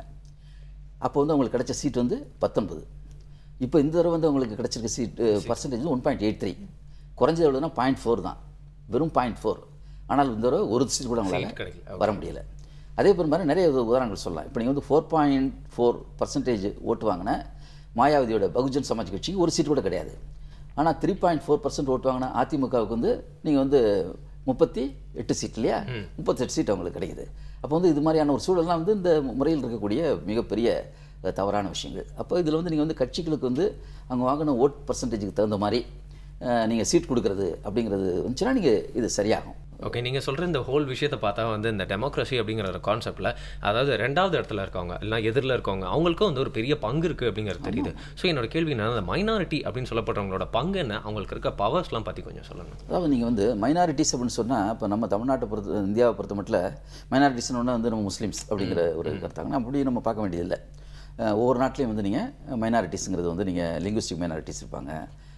அப்போ வந்து அவங்களுக்கு கிடைச்ச சீட் வந்து பத்தொன்பது இப்போ இந்த தடவை வந்து அவங்களுக்கு கிடைச்சிருக்க seat percentage one point eight three குறைஞ்சது எவ்வளோனா பாயிண்ட் ஃபோர் தான் வெறும் பாயிண்ட் ஃபோர் ஆனால் இந்த தடவை ஒரு சீட் கூட அவங்களால கிடைக்கல. வர முடியல அதே போல் மாதிரி நிறைய உத- உதாரணங்கள் சொல்லலாம் இப்போ நீங்கள் வந்து ஃபோர் பாயிண்ட் ஃபோர் பர்சன்டேஜ் ஓட்டு வாங்கின மாயாவதியோட பகுஜன் சமாஜ் கட்சிக்கு ஒரு சீட் கூட கிடையாது ஆனால் த்ரீ பாயிண்ட் ஃபோர் பர்சன்ட் ஓட்டு வாங்கின அதிமுகவுக்கு வந்து நீங்கள் வந்து முப்பத்தி எட்டு சீட் இல்லையா முப்பத்தெட்டு சீட் அவங்களுக்கு கிடைக்குது அப்போ வந்து இது மாதிரியான ஒரு சூழல்லாம் வந்து இந்த முறையில் இருக்கக்கூடிய மிகப்பெரிய அஹ், தவறான விஷயங்கள் அப்போ இதில் வந்து நீங்கள் வந்து கட்சிகளுக்கு வந்து அவங்க வாங்கின ஓட் பர்சன்டேஜுக்கு தகுந்த மாதிரி நீங்கள் சீட் கொடுக்கறது அப்படிங்கிறது வந்துச்சுன்னா நீங்கள் இது சரியாகும் ஓகே நீங்கள் சொல்கிற இந்த ஹோல் விஷயத்தை பார்த்தா வந்து இந்த டெமோக்ரஸி அப்படிங்கிற ஒரு கான்செப்டில் அதாவது ரெண்டாவது இடத்துல இருக்கவங்க இல்லை எதிரில் இருக்கவங்க அவங்களுக்கும் வந்து ஒரு பெரிய பங்கு இருக்குது அப்படிங்கிறது தெரியுது ஸோ என்னோட கேள்வி என்ன அந்த மைனாரிட்டி அப்படின்னு சொல்லப்படுறவங்களோட பங்கு என்ன அவங்களுக்கு இருக்க பவர்ஸ்லாம் பற்றி கொஞ்சம் சொல்லுங்கள் அதாவது நீங்கள் வந்து மைனாரிட்டிஸ் அப்படின்னு சொன்னால் இப்போ நம்ம தமிழ்நாட்டை பொறுத்த இந்தியாவை பொறுத்த மட்டும் மைனாரிட்டிஸ்னு ஒன்று வந்து நம்ம முஸ்லீம்ஸ் அப்படிங்கிற ஒரு கருத்தாங்கன்னா அப்படி நம்ம பார்க்க வேண்டியதில்லை அஹ் ஒவ்வொரு நாட்டிலையும் வந்து நீங்கள் மைனாரிட்டிஸுங்கிறது வந்து நீங்கள் லிங்குவிஸ்டிக் மைனாரிட்டிஸ் இருப்பாங்க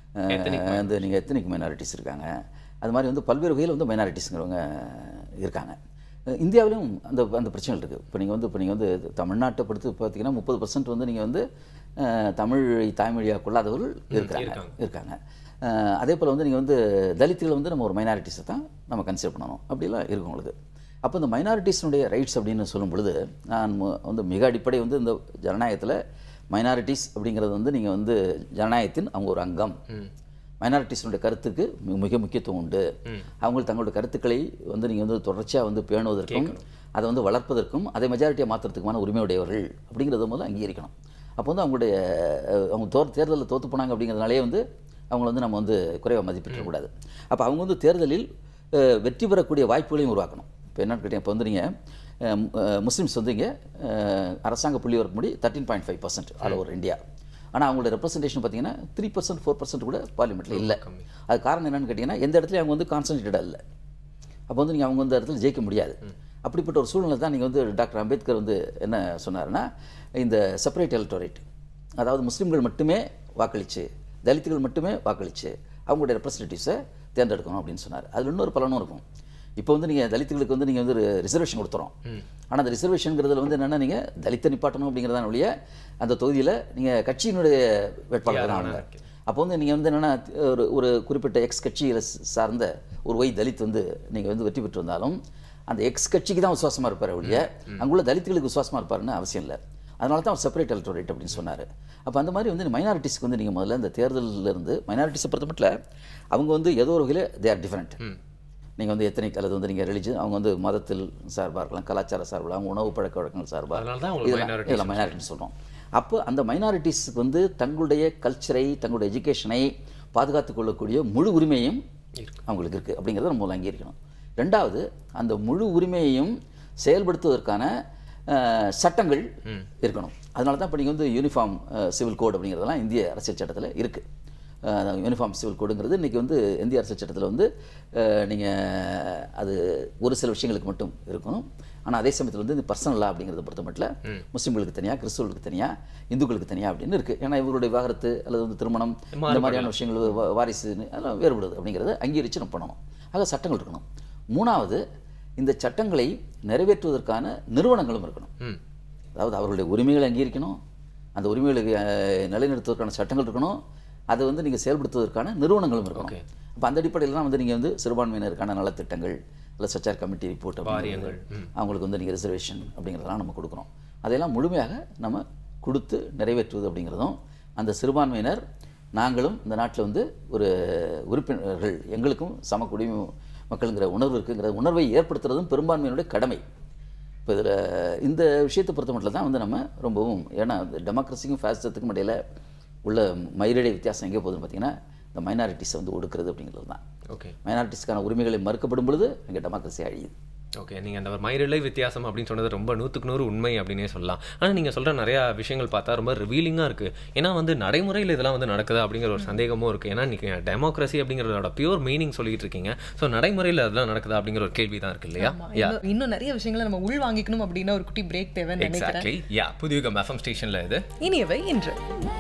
அஹ் வந்து நீங்கள் எத்தனிக் மைனாரிட்டிஸ் இருக்காங்க அது மாதிரி வந்து பல்வேறு வகையில் வந்து மைனாரிட்டிஸுங்கிறவங்க இருக்காங்க அஹ் இந்தியாவிலும் அந்த அந்த பிரச்சனைகள் இருக்குது இப்போ நீங்கள் வந்து இப்போ நீங்கள் வந்து தமிழ்நாட்டை பொறுத்து பார்த்தீங்கன்னா முப்பது பர்சன்ட் வந்து நீங்கள் வந்து அஹ், தமிழ் தாய்மொழியாக கொள்ளாதவர்கள் இருக்கிறாங்க இருக்காங்க அஹ், அதே போல் வந்து நீங்கள் வந்து தலித்துகளை வந்து நம்ம ஒரு மைனாரிட்டிஸை தான் நம்ம கன்சிடர் பண்ணணும் அப்படிலாம் இருக்கும் உங்களுக்கு அப்போ இந்த மைனாரிட்டிஸினுடைய ரைட்ஸ் அப்படின்னு சொல்லும் பொழுது நான் மு- வந்து மிக அடிப்படை வந்து இந்த ஜனநாயகத்தில் மைனாரிட்டிஸ் அப்படிங்கிறது வந்து நீங்கள் வந்து ஜனநாயகத்தின் அவங்க ஒரு அங்கம் மைனாரிட்டிஸினுடைய கருத்துக்கு மி- மிக முக்கியத்துவம் உண்டு அவங்க தங்களுடைய கருத்துக்களை வந்து நீங்கள் வந்து தொடர்ச்சியாக வந்து பேணுவதற்கும் அதை வந்து வளர்ப்பதற்கும் அதை மெஜாரிட்டியை மாற்றுறதுக்குமான உரிமையுடையவர்கள் அப்படிங்கிறத முதல்ல அங்கீகரிக்கணும் அப்போ வந்து அவங்களுடைய அஹ், அவங்க தோர் தேர்தலில் தோற்று போனாங்க அப்படிங்கிறதுனாலே வந்து அவங்கள வந்து நம்ம வந்து குறைவாக மதிப்பிடக்கூடாது அப்போ அவங்க வந்து தேர்தலில் அஹ், வெற்றி பெறக்கூடிய வாய்ப்புகளையும் உருவாக்கணும் இப்போ என்னன்னு கேட்டீங்க இப்போ வந்து நீங்கள் முஸ்லீம்ஸ் வந்து இங்கே அரசாங்க புள்ளி வரப்படி thirteen point five percent all over India ஆனால் அவங்களோட ரெப்ரசன்டேஷன் பார்த்தீங்கன்னா த்ரீ பர்சன்ட் ஃபோர் பர்சன்ட் கூட பார்லிமெண்ட்டில் இல்லை அது காரணம் என்னன்னு கேட்டிங்கன்னா எந்த இடத்துலையும் அவங்க வந்து கான்சன்ட்ரேட்டடாக இல்லை அப்போ வந்து நீங்கள் அவங்க வந்து இடத்துல ஜெயிக்க முடியாது அப்படிப்பட்ட ஒரு சூழ்நிலை தான் நீங்கள் வந்து டாக்டர் அம்பேத்கர் வந்து என்ன சொன்னாருன்னா இந்த செப்பரேட் எலக்டோரேட் அதாவது முஸ்லீம்கள் மட்டுமே வாக்களித்து தலித்துகள் மட்டுமே வாக்களித்து அவங்களுடைய ரெப்ரசன்டேட்டிவ்ஸை தேர்ந்தெடுக்கணும் அப்படின்னு சொன்னார் அதில் இன்னொரு பலனும் இருக்கும் இப்போ வந்து நீங்கள் தலித்துகளுக்கு வந்து நீங்கள் வந்து ரிசர்வேஷன் கொடுத்துறோம் ஆனால் அந்த ரிசர்வேஷனுங்கிறதுல வந்து என்னென்னா நீங்கள் தலித்தை நிப்பாட்டணும் அப்படிங்கிறதான ஒழிய அந்த தொகுதியில் நீங்கள் கட்சியினுடைய வேட்பாளர் தான் அவங்க அப்போ வந்து நீங்கள் வந்து என்னென்னா ஒரு ஒரு குறிப்பிட்ட எக்ஸ் கட்சியில் சார்ந்த ஒரு ஒய் தலித் வந்து நீங்கள் வந்து வெற்றி பெற்று வந்தாலும் அந்த எக்ஸ் கட்சிக்கு தான் விசுவாசமாக இருப்பார் ஒழிய அங்குள்ள தலித்துகளுக்கு விசுவாசமாக இருப்பாருன்னு அவசியம் இல்லை அதனால தான் அவர் செப்பரேட் எலக்டோரேட் அப்படின்னு சொன்னார் அப்போ அந்த மாதிரி வந்து மைனாரிட்டிஸ்க்கு வந்து நீங்கள் முதல்ல இந்த தேர்தலில் இருந்து மைனாரிட்டிஸை பொறுத்த மட்டும் அவங்க வந்து ஏதோ ஒரு வகையில் தே ஆர் டிஃப்ரெண்ட் நீங்கள் வந்து எத்தனை அல்லது வந்து நீங்கள் ரிலிஜன் அவங்க வந்து மதத்தில் சார்பாக இருக்கலாம் கலாச்சார சார்பில் அவங்க உணவு பழக்க வழக்கங்கள் சார்பாக அதனால தான் அவங்களுக்கு minorities இதெல்லாம் மைனாரிட்டின்னு சொல்கிறோம் அப்போ அந்த மைனாரிட்டிஸ்க்கு வந்து தங்களுடைய கல்ச்சரை தங்களுடைய எஜுகேஷனை பாதுகாத்துக் கொள்ளக்கூடிய முழு உரிமையும் அவங்களுக்கு இருக்குது அப்படிங்கிறத நம்ம முதல்ல அங்கீகரிக்கணும் ரெண்டாவது அந்த முழு உரிமையையும் செயல்படுத்துவதற்கான அஹ், சட்டங்கள் இருக்கணும் அதனால தான் இப்போ நீங்கள் வந்து யூனிஃபார்ம் சிவில் கோட் அப்படிங்கிறதெல்லாம் இந்திய அரசியல் சட்டத்தில் இருக்குது யூனிஃபார்ம் சிவில் கோடுங்கிறது இன்றைக்கி வந்து இந்திய அரசியல் சட்டத்தில் வந்து நீங்கள் அது ஒரு சில விஷயங்களுக்கு மட்டும் இருக்கணும் ஆனால் அதே சமயத்தில் வந்து இந்த பர்சனல் லா அப்படிங்கிறத பொறுத்த மட்டும் முஸ்லீம்களுக்கு தனியாக கிறிஸ்துவர்களுக்கு தனியாக இந்துக்களுக்கு தனியாக அப்படின்னு இருக்குது ஏன்னா இவங்களுடைய விவாகரத்து அல்லது வந்து திருமணம் இந்த மாதிரியான விஷயங்கள் வா- வாரிசு அதெல்லாம் வேறுபடுது அப்படிங்கிறத அங்கீகரித்து நம்ம பண்ணணும் ஆக சட்டங்கள் இருக்கணும் மூணாவது இந்த சட்டங்களை நிறைவேற்றுவதற்கான நிறுவனங்களும் இருக்கணும் ம் அதாவது அவர்களுடைய உரிமைகளை அங்கீகரிக்கணும் அந்த உரிமைகளை அஹ், நிலைநிறுத்துவதற்கான சட்டங்கள் இருக்கணும் அதை வந்து நீங்கள் செயல்படுத்துவதற்கான நிறுவனங்களும் இருக்கணும் Okay. அப்போ அந்த அடிப்படையில் தான் வந்து நீங்கள் வந்து சிறுபான்மையினருக்கான நலத்திட்டங்கள் இல்லை சச்சார் கமிட்டி ரிப்போர்ட் வாரியங்கள், அவங்களுக்கு வந்து நீங்கள் ரிசர்வேஷன் அப்படிங்கிறதெல்லாம் நம்ம கொடுக்குறோம் அதையெல்லாம் முழுமையாக நம்ம கொடுத்து நிறைவேற்றுவது அப்படிங்கிறதும் அந்த சிறுபான்மையினர் நாங்களும் இந்த நாட்டில் வந்து ஒரு உறுப்பினர்கள் எங்களுக்கும் சம குடிமை மக்களுங்கிற உணர்வு இருக்குங்கிற உணர்வை ஏற்படுத்துறதும் பெரும்பான்மையினுடைய கடமை இப்போ இதில் இந்த விஷயத்தை பொறுத்த மட்டும் தான் வந்து நம்ம ரொம்பவும் ஏன்னா டெமோக்ரஸிக்கும் ஃபேசிசத்துக்கும் இடையில உள்ள மயிரடை வித்தியாசம் எங்கே போகுதுன்னு பார்த்தீங்கன்னா இந்த மைனாரிட்டிஸை வந்து ஒடுக்குறது அப்படிங்கிறது தான் ஓகே மைனாரிட்டிஸ்க்கான உரிமைகளை மறுக்கப்படும் பொழுது இங்கே டெமோக்ரஸி அழியுது ஓகே நீங்கள் அந்த மயிரிழை வித்தியாசம் அப்படின்னு சொன்னது ரொம்ப நூற்றுக்கு நூறு உண்மை அப்படின்னே சொல்லலாம் ஆனால் நீங்கள் சொல்கிற நிறையா விஷயங்கள் பார்த்தா ரொம்ப ரிவீலிங்காக இருக்குது ஏன்னா வந்து நடைமுறையில் இதெல்லாம் வந்து நடக்குதா அப்படிங்கிற ஒரு சந்தேகமும் இருக்குது ஏன்னா நீங்கள் டெமோக்ரஸி அப்படிங்கிறதோட பியூர் மீனிங் சொல்லிட்டு இருக்கீங்க ஸோ நடைமுறையில் அதெல்லாம் நடக்குதா அப்படிங்கிற ஒரு கேள்வி தான் இருக்கு இல்லையா ஆமா. இன்னும் இன்னும் நிறைய விஷயங்களை நம்ம உள் வாங்கிக்கணும் அப்படின்னா ஒரு குட்டி பிரேக் தேவைன்னு நினைக்கிறேன் எக்ஸாக்ட்லி யா புதிய எஃப்எம் ஸ்டேஷனில் இது இனியவை இன்று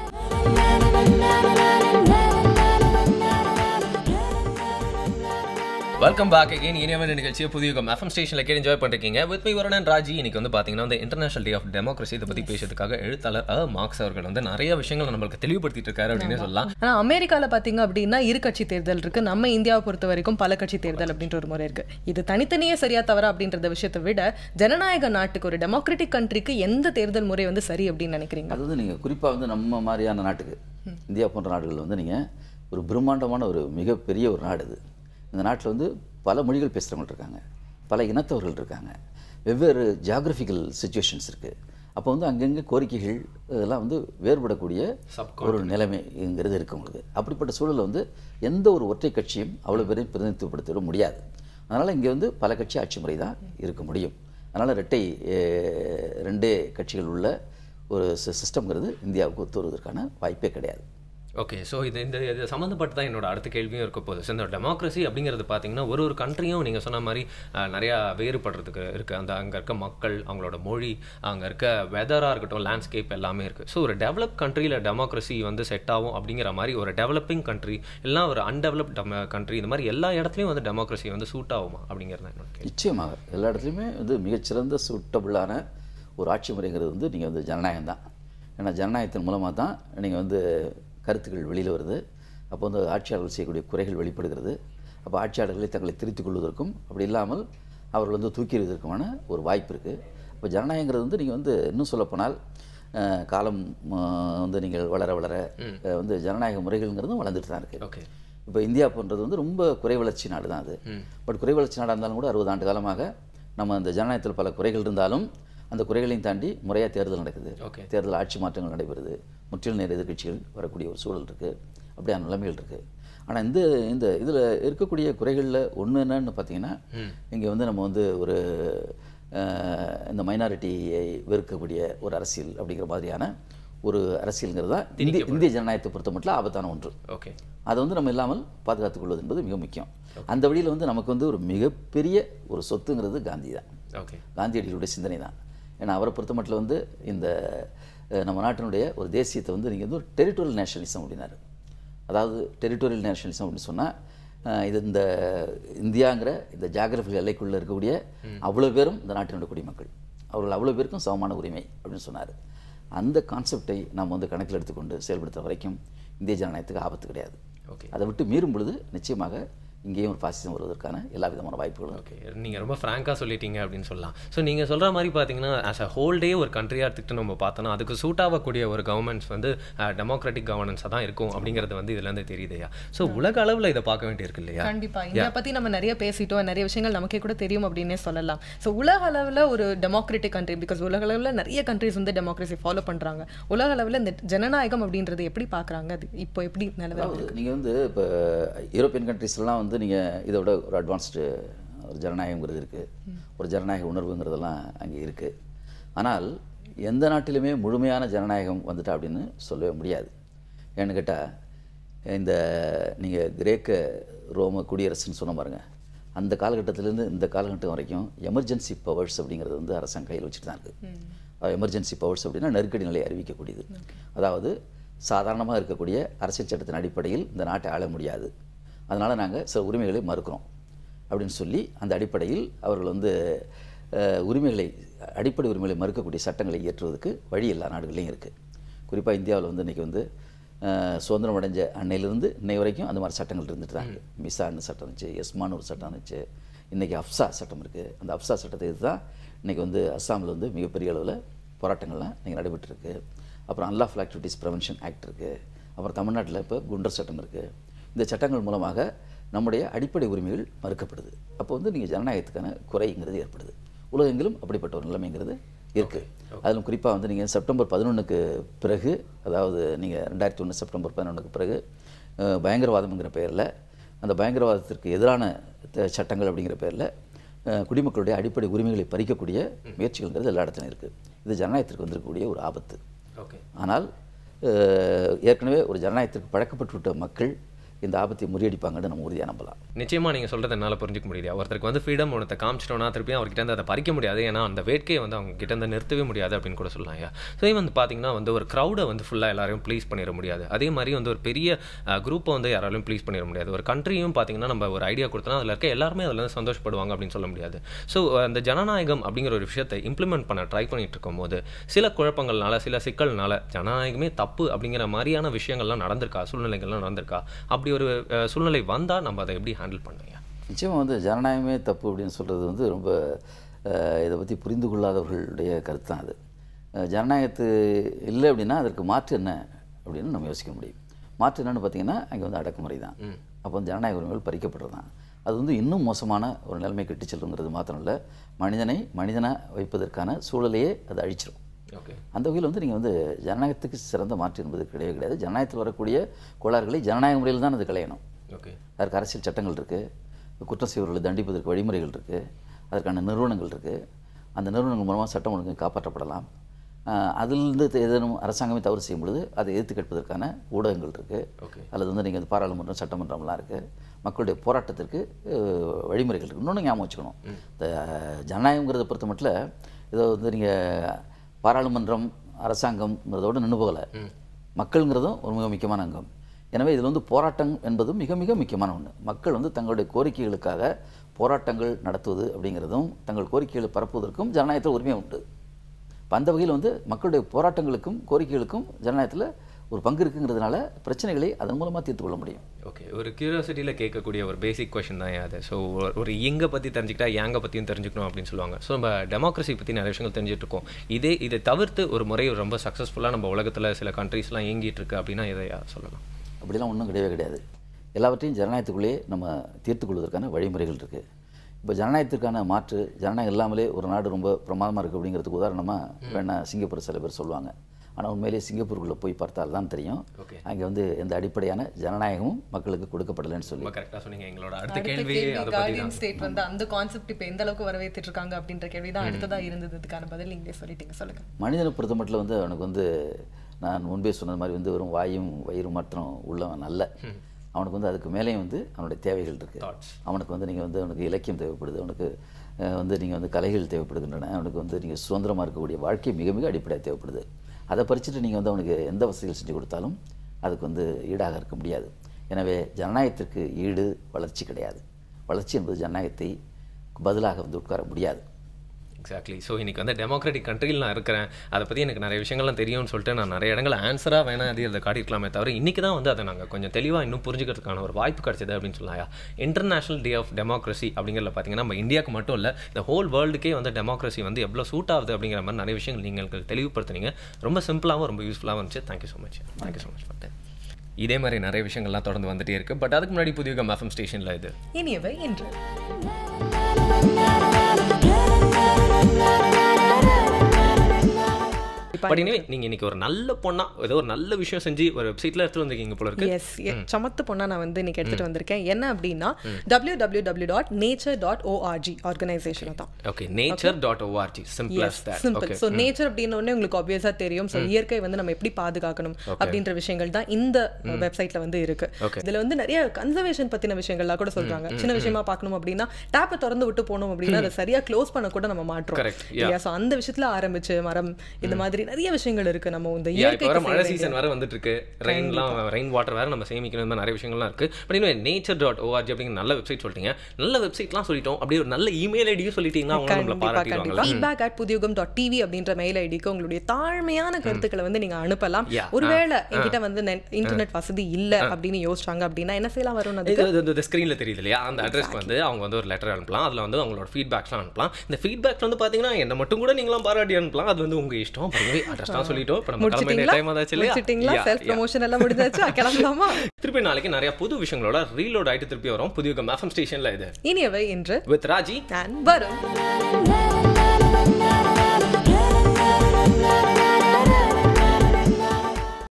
வெல்கம் பேக் அகைன் இனியவன் நிகழ்ச்சியை புதிய எஃப்எம் ஸ்டேஷனில் கேட்டு என்ஜாய் பண்ணிருக்கீங்க வித் மீ வருணன் ராஜி இன்னைக்கு வந்து பார்த்தீங்கன்னா வந்து இன்டர்நேஷனல் டே ஆஃப் டெமோக்ரஸி இதை பற்றி பேசுறதுக்காக எழுத்தாளர் அ மார்க்ஸ் அவர்கள் வந்து நிறைய விஷயங்கள் நம்மளுக்கு தெளிவுபடுத்திட்டு இருக்காரு அப்படின்னு சொல்லலாம் ஆனா அமெரிக்கால பாத்தீங்க அப்படின்னா இரு கட்சி தேர்தல் இருக்கு நம்ம இந்தியாவை பொறுத்த வரைக்கும் பல கட்சி தேர்தல் அப்படின்ற ஒரு முறை இருக்கு இது தனித்தனியே சரியா தவறா அப்படின்றத விஷயத்தை விட ஜனநாயக நாட்டுக்கு ஒரு டெமோக்ராட்டிக் கண்ட்ரிக்கு எந்த தேர்தல் முறை வந்து சரி அப்படின்னு நினைக்கிறீங்க அது வந்து நீங்கள் குறிப்பாக வந்து நம்ம மாதிரியான நாட்டுக்கு இந்தியா போன்ற நாடுகள் வந்து நீங்கள் ஒரு பிரம்மாண்டமான ஒரு மிகப்பெரிய ஒரு நாடு இது இந்த நாட்டில் வந்து பல மொழிகள் பேசுகிறவங்க இருக்காங்க பல இனத்தவர்கள் இருக்காங்க வெவ்வேறு ஜியாகிரபிக்கல் சுச்சுவேஷன்ஸ் இருக்குது அப்போ வந்து அங்கங்கே கோரிக்கைகள் இதெல்லாம் வந்து வேறுபடக்கூடிய ஒரு நிலைமைங்கிறது இருக்கு உங்களுக்கு அப்படிப்பட்ட சூழலில் வந்து எந்த ஒரு ஒற்றை கட்சியும் அவ்வளோ பேரையும் பிரதிநிதித்துவப்படுத்திட முடியாது அதனால் இங்கே வந்து பல கட்சி ஆட்சி முறை தான் இருக்க முடியும் அதனால் இரட்டை அஹ், ரெண்டே கட்சிகள் உள்ள ஒரு சிஸ்டம்ங்கிறது இந்தியாவுக்கு ஒத்து வருவதற்கான வாய்ப்பே கிடையாது ஓகே ஸோ இது இந்த இது சம்மந்தப்பட்டு தான் என்னோட அடுத்த கேள்வியும் இருக்க போகுது ஸோ இந்த டெமோக்ரஸி அப்படிங்கிறது பார்த்தீங்கன்னா ஒரு ஒரு கண்ட்ரியும் நீங்கள் சொன்ன மாதிரி அஹ், நிறையா வேறுபடுறதுக்கு இருக்குது அந்த அங்கே இருக்க மக்கள் அவங்களோட மொழி அங்கே இருக்க வெதராக இருக்கட்டும் லேண்ட்ஸ்கேப் எல்லாமே இருக்குது ஸோ ஒரு டெவலப் கண்ட்ரியில் டெமோக்ரஸி வந்து செட் ஆகும் அப்படிங்கிற மாதிரி ஒரு டெவலப்பிங் கண்ட்ரி இல்லைனா ஒரு அன்டெவலப்ட் கண்ட்ரி இந்த மாதிரி எல்லா இடத்துலையும் வந்து டெமோக்ரஸி வந்து சூட் ஆகுமா அப்படிங்கிறது தான் என்னோட கேள்வி நிச்சயமாக எல்லா இடத்துலையுமே வந்து மிகச்சிறந்த சூட்டபுளான ஒரு ஆட்சி முறைங்கிறது வந்து நீங்கள் வந்து ஜனநாயகம் தான் ஏன்னா ஜனநாயகத்தின் மூலமாக தான் நீங்கள் வந்து கருத்துக்கள் வெளியில் வருது அப்போ வந்து ஆட்சியாளர்கள் செய்யக்கூடிய குறைகள் வெளிப்படுகிறது அப்போ ஆட்சியாளர்களை தங்களை திருத்திக் கொள்வதற்கும் அப்படி இல்லாமல் அவர்கள் வந்து தூக்கி எறிவதற்குமான ஒரு வாய்ப்பு இருக்குது அப்போ ஜனநாயகங்கிறது வந்து நீங்கள் வந்து இன்னும் சொல்லப்போனால் அஹ், காலம் அஹ், வந்து நீங்கள் வளர வளர அஹ், வந்து ஜனநாயக முறைகள்ங்கிறதும் வளர்ந்துட்டு தான் இருக்குது ஓகே இப்போ இந்தியா போன்றது வந்து ரொம்ப குறை வளர்ச்சி நாடு தான் அது பட் குறை வளர்ச்சி நாடாக இருந்தாலும் கூட அறுபது ஆண்டு காலமாக நம்ம அந்த ஜனநாயகத்தில் பல குறைகள் இருந்தாலும் அந்த குறைகளையும் தாண்டி முறையாக தேர்தல் நடக்குது Okay. தேர்தல் ஆட்சி மாற்றங்கள் நடைபெறுது முற்றிலும் நேர எதிர்க்கட்சிகள் வரக்கூடிய ஒரு சூழல் இருக்குது அப்படியான நிலைமைகள் இருக்குது ஆனால் இந்த இந்த இதில் இருக்கக்கூடிய குறைகளில் ஒன்று என்னன்னு பார்த்தீங்கன்னா இங்கே வந்து நம்ம வந்து ஒரு அஹ், இந்த மைனாரிட்டியை வெறுக்கக்கூடிய ஒரு அரசியல் அப்படிங்கிற மாதிரியான ஒரு அரசியல்ங்கிறது தான் இந்திய இந்திய ஜனநாயகத்தை பொறுத்த மட்டும் ஆபத்தான ஒன்று ஓகே அதை வந்து நம்ம இல்லாமல் பாதுகாத்துக் கொள்வது என்பது மிக முக்கியம் அந்த வழியில் வந்து நமக்கு வந்து ஒரு மிகப்பெரிய ஒரு சொத்துங்கிறது காந்தி தான் ஓகே காந்தியடிகளுடைய சிந்தனை தான் ஏன்னா அவரை பொறுத்த மட்டும் வந்து இந்த அஹ், நம்ம நாட்டினுடைய ஒரு தேசியத்தை வந்து நீங்கள் வந்து ஒரு டெரிட்டோரியல் நேஷனலிசம் அப்படின்னாரு அதாவது டெரிட்டோரியல் நேஷனலிசம் அப்படின்னு சொன்னால் இது இந்த இந்தியாங்கிற இந்த ஜாகிரபிக்கல் எல்லைக்குள்ளே இருக்கக்கூடிய அவ்வளோ பேரும் இந்த நாட்டினுடைய குடிமக்கள் அவர்கள் அவ்வளோ பேருக்கும் சமமான உரிமை அப்படின்னு சொன்னார் அந்த கான்செப்டை நாம் வந்து கணக்கில் எடுத்துக்கொண்டு செயல்படுத்துகிற வரைக்கும் இந்திய ஜனநாயகத்துக்கு ஆபத்து கிடையாது ஓகே அதை விட்டு மீறும் பொழுது நிச்சயமாக இங்கேயும் ஒரு பாசிசம் வருவதற்கான எல்லா விதமான வாய்ப்புகளும் ஓகே நீங்கள் ரொம்ப ஃப்ராங்காக சொல்லிட்டீங்க அப்படின்னு சொல்லலாம் ஸோ நீங்கள் சொல்கிற மாதிரி பார்த்தீங்கன்னா ஆஸ் அ ஹோல் டே ஒரு கண்ட்ரியாக எடுத்துக்கிட்டு நம்ம பார்த்தோன்னா அதுக்கு சூட் ஆகக்கூடிய ஒரு கவர்மெண்ட்ஸ் வந்து டெமோக்ராட்டிக் கவர்னன்ஸாக தான் இருக்கும் அப்படிங்கிறது வந்து இதுலேருந்து தெரியுதையா ஸோ உலக அளவில் இதை பார்க்க வேண்டியிருக்கு இல்லையா கண்டிப்பா இந்தியா பத்தி நம்ம நிறைய பேசிட்டோம் நிறைய விஷயங்கள் நமக்கே கூட தெரியும் அப்படின்னே சொல்லலாம் சோ உலக அளவுல ஒரு டெமோக்ராட்டிக் கண்ட்ரி பிகாஸ் உலக அளவுல நிறைய கண்ட்ரிஸ் வந்து டெமோக்ரஸி ஃபாலோ பண்றாங்க உலக அளவுல இந்த ஜனநாயகம் அப்படின்றது எப்படி பாக்குறாங்க அது இப்போ எப்படி நிலவரம் அதாவது நீங்கள் வந்து இப்போ யூரோப்பியன் கண்ட்ரீஸ்லாம் வந்து நீங்கள் இதை விட ஒரு அட்வான்ஸ்டு ஒரு ஜனநாயகங்கிறது இருக்குது ஒரு ஜனநாயக உணர்வுங்கிறதெல்லாம் அங்கே இருக்குது ஆனால் எந்த நாட்டிலுமே முழுமையான ஜனநாயகம் வந்துட்டா அப்படின்னு சொல்லவே முடியாது ஏன்னு கேட்டால் இந்த நீங்கள் கிரேக்க ரோம குடியரசுன்னு சொன்ன பாருங்க அந்த காலகட்டத்திலேருந்து இந்த காலகட்டம் வரைக்கும் எமர்ஜென்சி பவர்ஸ் அப்படிங்கிறது வந்து அரசாங்கம் கையில் வச்சுட்டு தான் இருக்குது எமர்ஜென்சி பவர்ஸ் அப்படின்னா நெருக்கடி நிலை அறிவிக்கக்கூடியது அதாவது சாதாரணமாக இருக்கக்கூடிய அரசியல் சட்டத்தின் அடிப்படையில் இந்த நாட்டை ஆள முடியாது அதனால் நாங்கள் சில உரிமைகளை மறுக்கிறோம் அப்படின்னு சொல்லி அந்த அடிப்படையில் அவர்கள் வந்து அஹ், உரிமைகளை அடிப்படை உரிமைகளை மறுக்கக்கூடிய சட்டங்களை இயற்றுவதற்கு வழி எல்லா நாடுகள்லையும் இருக்குது குறிப்பாக இந்தியாவில் வந்து இன்றைக்கி வந்து அஹ், சுதந்திரம் அடைஞ்ச அன்னையிலிருந்து இன்னை வரைக்கும் அந்த மாதிரி சட்டங்கள் இருந்துட்டு தான் இருக்கு மிசான்னு சட்டம் இருந்துச்சு எஸ்மான்னு ஒரு சட்டம் இருந்துச்சு இன்றைக்கி அப்சா சட்டம் இருக்குது அந்த அப்சா சட்டத்தை இது தான் இன்றைக்கி வந்து அஸ்ஸாமில் வந்து மிகப்பெரிய அளவில் போராட்டங்கள்லாம் இன்றைக்கி நடைபெற்றிருக்கு அப்புறம் அன்லாஃபுல் ஆக்டிவிட்டீஸ் ப்ரிவென்ஷன் ஆக்ட் இருக்குது அப்புறம் தமிழ்நாட்டில் இப்போ குண்டர் சட்டம் இருக்குது இந்த சட்டங்கள் மூலமாக நம்முடைய அடிப்படை உரிமைகள் மறுக்கப்படுது அப்போ வந்து நீங்கள் ஜனநாயகத்துக்கான குறைங்கிறது ஏற்படுது உலகெங்கிலும் அப்படிப்பட்ட ஒரு நிலைமைங்கிறது இருக்குது அதிலும் குறிப்பாக வந்து நீங்கள் செப்டம்பர் பதினொன்றுக்கு பிறகு அதாவது நீங்கள் ரெண்டாயிரத்தி ஒன்று செப்டம்பர் பதினொன்றுக்கு பிறகு அஹ், பயங்கரவாதம்ங்கிற பெயரில் அந்த பயங்கரவாதத்திற்கு எதிரான த- சட்டங்கள் அப்படிங்கிற பேரில் குடிமக்களுடைய அடிப்படை உரிமைகளை பறிக்கக்கூடிய முயற்சிகள்ங்கிறது எல்லா இடத்துலையும் இருக்குது இது ஜனநாயகத்திற்கு வந்திருக்கக்கூடிய ஒரு ஆபத்து ஓகே ஆனால் அஹ், ஏற்கனவே ஒரு ஜனநாயகத்திற்கு பழக்கப்பட்டு விட்ட மக்கள் இந்த ஆபத்தை முறியடிப்பாங்கன்னு நம்ம உறுதியாக நம்பலாம் நிச்சயமா நீங்க சொல்றது என்னால புரிஞ்சுக்க முடியாது ஒருத்தருக்கு வந்து ஃப்ரீடம் ஒன்றத்தை காமிச்சிட்டோம்னா திருப்பி அவர்கிட்ட இருந்து அதை பறிக்க முடியாது ஏன்னா அந்த வேட்கையை வந்து அவங்க கிட்ட இருந்து நிறுத்தவே முடியாது அப்படின்னு கூட சொல்லலாம் ஐயா ஸோ வந்து பாத்தீங்கன்னா வந்து ஒரு க்ரௌடை வந்து ஃபுல்லா எல்லாரையும் ப்ளீஸ் பண்ணிட முடியாது அதே மாதிரி வந்து ஒரு பெரிய குரூப்பை வந்து யாராலையும் ப்ளீஸ் பண்ணிட முடியாது ஒரு கண்ட்ரியும் பாத்தீங்கன்னா நம்ம ஒரு ஐடியா கொடுத்தோம்னா அதில் இருக்க எல்லாருமே அதில் வந்து சந்தோஷப்படுவாங்க அப்படின்னு சொல்ல முடியாது ஸோ அந்த ஜனநாயகம் அப்படிங்கிற ஒரு விஷயத்தை இம்ப்ளிமெண்ட் பண்ண ட்ரை பண்ணிட்டு இருக்கும்போது சில குழப்பங்கள்னால சில சிக்கல்னால ஜனநாயகமே தப்பு அப்படிங்கிற மாதிரியான விஷயங்கள்லாம் நடந்திருக்கா சூழ்நிலைகள்லாம் நடந்திருக்கா அப்படி ஒரு அஹ், சூழ்நிலை வந்தா நம்ம அதை எப்படி ஹேண்டில் பண்ணுவீங்க நிச்சயமாக வந்து ஜனநாயகமே தப்பு அப்படின்னு சொல்கிறது வந்து ரொம்ப அஹ், இதை பற்றி புரிந்து கொள்ளாதவர்களுடைய கருத்து தான் அது அஹ், ஜனநாயகத்து இல்லை அப்படின்னா அதற்கு மாற்று என்ன அப்படின்னு நம்ம யோசிக்க முடியும் மாற்று என்னன்னு பார்த்தீங்கன்னா அங்கே வந்து அடக்குமுறை தான் அப்போ வந்து ஜனநாயக உரிமைகள் பறிக்கப்படுறது தான் அது வந்து இன்னும் மோசமான ஒரு நிலைமை கட்டி செல்லுங்கிறது மாத்திரம் இல்லை மனிதனை மனிதனாக வைப்பதற்கான சூழலையே அது அழிச்சிரும் ஓகே அந்த வகையில் வந்து நீங்கள் வந்து ஜனநாயகத்துக்கு சிறந்த மாற்று என்பது கிடையவே கிடையாது ஜனநாயகத்தில் வரக்கூடிய கோளாறுகளை ஜனநாயக முறையில் தான் அது களையணும் ஓகே அதற்கு அரசியல் சட்டங்கள் இருக்குது குற்றம் செய்வர்களை தண்டிப்பதற்கு வழிமுறைகள் இருக்குது அதற்கான நிறுவனங்கள் இருக்குது அந்த நிறுவனங்கள் மூலமாக சட்டம் ஒழுங்கு காப்பாற்றப்படலாம் ஆஹ் அதிலிருந்து த- ஏதேனும் அரசாங்கமே தவறு செய்யும் பொழுது அதை எதிர்த்து கேட்பதற்கான ஊடகங்கள் இருக்குது ஓகே அல்லது வந்து நீங்கள் பாராளுமன்றம் சட்டமன்றம்லாம் இருக்குது மக்களுடைய போராட்டத்திற்கு அஹ், வழிமுறைகள் இருக்குது இன்னொன்று ஞாபகம் வச்சுக்கணும் இந்த ஜனநாயகங்கிறத பொறுத்த மட்டும் இதை வந்து நீங்கள் பாராளுமன்றம் அரசாங்கம்ங்கிறதோடு நின்று போகலை மக்கள்ங்கிறதும் ஒரு மிக முக்கியமான அங்கம் எனவே இதில் வந்து போராட்டம் என்பதும் மிக மிக முக்கியமான ஒன்று மக்கள் வந்து தங்களுடைய கோரிக்கைகளுக்காக போராட்டங்கள் நடத்துவது அப்படிங்கிறதும் தங்கள் கோரிக்கைகளை பரப்புவதற்கும் ஜனநாயகத்தில் உரிமை உண்டு இப்ப அந்த வகையில் வந்து மக்களுடைய போராட்டங்களுக்கும் கோரிக்கைகளுக்கும் ஜனநாயகத்தில் ஒரு பங்கு இருக்குங்கிறதுனால பிரச்சனைகளை அதன் மூலமாக தீர்த்து கொள்ள முடியும் ஓகே ஒரு கியூரியாசிட்டியில் கேட்கக்கூடிய ஒரு பேசிக் கொஷின் தான் அது ஸோ ஒரு எங்க பற்றி தெரிஞ்சுக்கிட்டா யாங்க பற்றியும் தெரிஞ்சுக்கணும் அப்படின்னு சொல்லுவாங்க ஸோ நம்ம டெமோக்ரஸி பற்றி நிறைய விஷயங்கள் தெரிஞ்சுட்டு இருக்கோம் இதே இதை தவிர்த்து ஒரு முறை ரொம்ப சக்ஸஸ்ஃபுல்லாக நம்ம உலகத்தில் சில கண்ட்ரீஸ்லாம் இயங்கிட்டு இருக்கு அப்படின்னா இதை சொல்லலாம் அப்படிலாம் ஒன்றும் கிடையவே கிடையாது எல்லாவற்றையும் ஜனநாயகத்துக்குள்ளேயே நம்ம தீர்த்து கொள்வதற்கான வழிமுறைகள் இருக்குது இப்போ ஜனநாயகத்திற்கான மாற்று ஜனநாயகம் இல்லாமலே ஒரு நாடு ரொம்ப பிரமாதமாக இருக்குது அப்படிங்கிறதுக்கு உதாரணமாக வேணா சிங்கப்பூர் சில பேர் சொல்லுவாங்க ஆனால் உண்மையிலேயே சிங்கப்பூருக்குள்ளே போய் பார்த்தால் தான் தெரியும் ஓகே அங்கே வந்து எந்த அடிப்படையான ஜனநாயகமும் மக்களுக்கு கொடுக்கப்படலைன்னு சொல்லி ரொம்ப கரெக்டாக சொன்னீங்க எங்களோட அடுத்த அடுத்த கேள்வி கேள்வி அதை பற்றி கார்டியன் தான் ஸ்டேட் வந்து அந்த கான்செப்ட் இப்போ எந்த அளவுக்கு வரவேற்றிட்டு இருக்காங்க அப்படின்ற கேள்வி தான் அடுத்ததா இருந்தது இதுக்கான பதில் நீங்களே சொல்லிட்டீங்க சொல்லுங்க மனிதனை பொறுத்த மட்டும் வந்து அவனுக்கு வந்து நான் முன்பே சொன்னது மாதிரி வந்து வெறும் வாயும் வயிறும் மாத்திரம் உள்ளவன் அல்ல அவனுக்கு வந்து அதுக்கு மேலேயும் வந்து அவனுடைய தேவைகள் இருக்குது Thoughts. அவனுக்கு வந்து நீங்கள் வந்து அவனுக்கு இலக்கியம் தேவைப்படுது அவனுக்கு அஹ், வந்து நீங்கள் வந்து கலைகள் தேவைப்படுகின்றன அவனுக்கு வந்து நீங்கள் சுதந்திரமாக இருக்கக்கூடிய வாழ்க்கை மிக மிக அடிப்படையாக தேவைப்படுது அதை பறிச்சுட்டு நீங்கள் வந்து அவனுக்கு எந்த வசதிகள் செஞ்சு கொடுத்தாலும் அதுக்கு வந்து ஈடாக இருக்க முடியாது எனவே ஜனநாயகத்திற்கு ஈடு வளர்ச்சி கிடையாது வளர்ச்சி என்பது ஜனநாயகத்தை பதிலாக வந்து உட்கார முடியாது எக்ஸாக்ட்லி ஸோ இன்னைக்கு வந்து டெமோக்ராட்டிக் கண்ட்ரியில் நான் இருக்கிறேன் அதை பற்றி எனக்கு நிறைய விஷயங்கள்லாம் தெரியும்னு சொல்லிட்டு நான் நிறைய இடங்கள் ஆன்சராக வேணாம் அது அதை காட்டியிருக்கலாமே தவிர இன்றைக்கி தான் வந்து அதை நாங்கள் கொஞ்சம் தெளிவாக இன்னும் புரிஞ்சுக்கிறதுக்கான ஒரு வாய்ப்பு கிடைச்சது அப்படின்னு சொல்லலாம் இன்டர்நேஷனல் டே ஆஃப் டெமோக்ரஸி அப்படிங்கிறத பார்த்தீங்கன்னா நம்ம இந்தியாவுக்கு மட்டும் இல்லை இந்த ஹோல் வேர்ல்டுக்கே வந்து டெமோக்ரஸி வந்து எவ்வளோ சூட் ஆகுது அப்படிங்கிற மாதிரி நிறைய விஷயங்கள் நீங்கள் எங்களுக்கு தெளிவுபடுத்துனீங்க ரொம்ப சிம்பிளாகவும் ரொம்ப யூஸ்ஃபுல்லாகவும் இருந்துச்சு thank you so much thank you so much for இதே மாதிரி நிறைய விஷயங்கள்லாம் தொடர்ந்து வந்துட்டே இருக்கு பட் அதுக்கு முன்னாடி புதிய எஃப்எம் ஸ்டேஷனில் இது இனியவை என்று பட் இனிமே நீங்க இன்னைக்கு ஒரு நல்ல பொண்ணா ஏதோ ஒரு நல்ல விஷயம் செஞ்சு ஒரு வெப்சைட்ல எடுத்து வந்திருக்கீங்க போல இருக்கு எஸ் சமத்து பொண்ணா நான் வந்து இன்னைக்கு எடுத்துட்டு வந்திருக்கேன் என்ன அப்படின்னா W W W dot nature dot ORG organisation தான் okay nature dot ORG simple as that simple so nature அப்படின்ன உடனே உங்களுக்கு ஆப்வியஸா தெரியும் ஸோ இயற்கை வந்து நம்ம எப்படி பாதுகாக்கணும் அப்படின்ற விஷயங்கள் தான் இந்த வெப்சைட்ல வந்து இருக்கு Okay. இதுல வந்து நிறைய கன்சர்வேஷன் பத்தின விஷயங்கள்லாம் கூட சொல்றாங்க சின்ன விஷயமா பார்க்கணும் அப்படின்னா டேப்பை திறந்து விட்டு போனோம் அப்படின்னா அதை சரியா க்ளோஸ் பண்ண கூட நம்ம மாற்றோம் Correct, yeah. இல்லையா ஸோ அந்த விஷயத்துல ஆரம்பிச்சு மரம் இந்த மாதிரி நிறைய விஷயங்கள் இருக்கு நம்ம இந்த Yeah, இப்போ வர இயற்கை மழை சீசன் வேற வந்துட்டு இருக்கு ரெயின்லாம் ரெயின் வாட்டர் வேற நம்ம சேமிக்கணும் இந்த மாதிரி நிறைய விஷயங்கள்லாம் இருக்கு பட் இன்னும் நேச்சர் டாட் ஓஆர்ஜி அப்படிங்கிற நல்ல வெப்சைட் சொல்லிட்டீங்க நல்ல வெப்சைட்லாம் சொல்லிட்டோம் அப்படியே ஒரு நல்ல இமெயில் ஐடியும் சொல்லிட்டீங்கன்னா அவங்க நம்மள கண்டிப்பா கண்டிப்பா பாராட்டிடுவாங்க feedback at Puthuyugam dot TV அப்படின்ற மெயில் ஐடிக்கு உங்களுடைய தாழ்மையான கருத்துக்களை வந்து நீங்க அனுப்பலாம் Yeah. ஒருவேளை என்கிட்ட வந்து இன்டர்நெட் வசதி இல்ல அப்படின்னு யோசிச்சாங்க அப்படின்னா என்ன செய்யலாம் வரும் இது இது- இந்த ஸ்க்ரீனில் தெரியுது இல்லையா அந்த அட்ரஸ்க்கு வந்து அவங்க வந்து ஒரு லெட்டர் அனுப்பலாம் அதில் வந்து அவங்களோட ஃபீட்பேக்ஸ்லாம் அனுப்பலாம் இந்த ஃபீட்பேக்ஸ் வந்து பார்த்தீங்கன்னா என்ன மட்டும் கூட நீங்களாம் பாராட்டி அனுப்பலாம் அது வந்து உங்க இஷ்டம் அட்ரஸ் தான் சொல்லிட்டோம் இப்போ நம்ம கிளம்ப வேண்டிய முடிச்சிட்டீங்களா டைம் ஆதாச்சு இல்லையா முடிச்சிட்டீங்களா Yeah, செல்ஃப் yeah. ப்ரமோஷன் எல்லாம் முடிஞ்சாச்சு கிளம்பலாமா திருப்பி நாளைக்கு நிறைய புது விஷயங்களோட ரீலோட் ஆயிட்டு திருப்பி வரும் புதிய எஃப்எம் ஸ்டேஷன்ல இது இனியவை இன்று வித் ராஜி நான் வரும் la la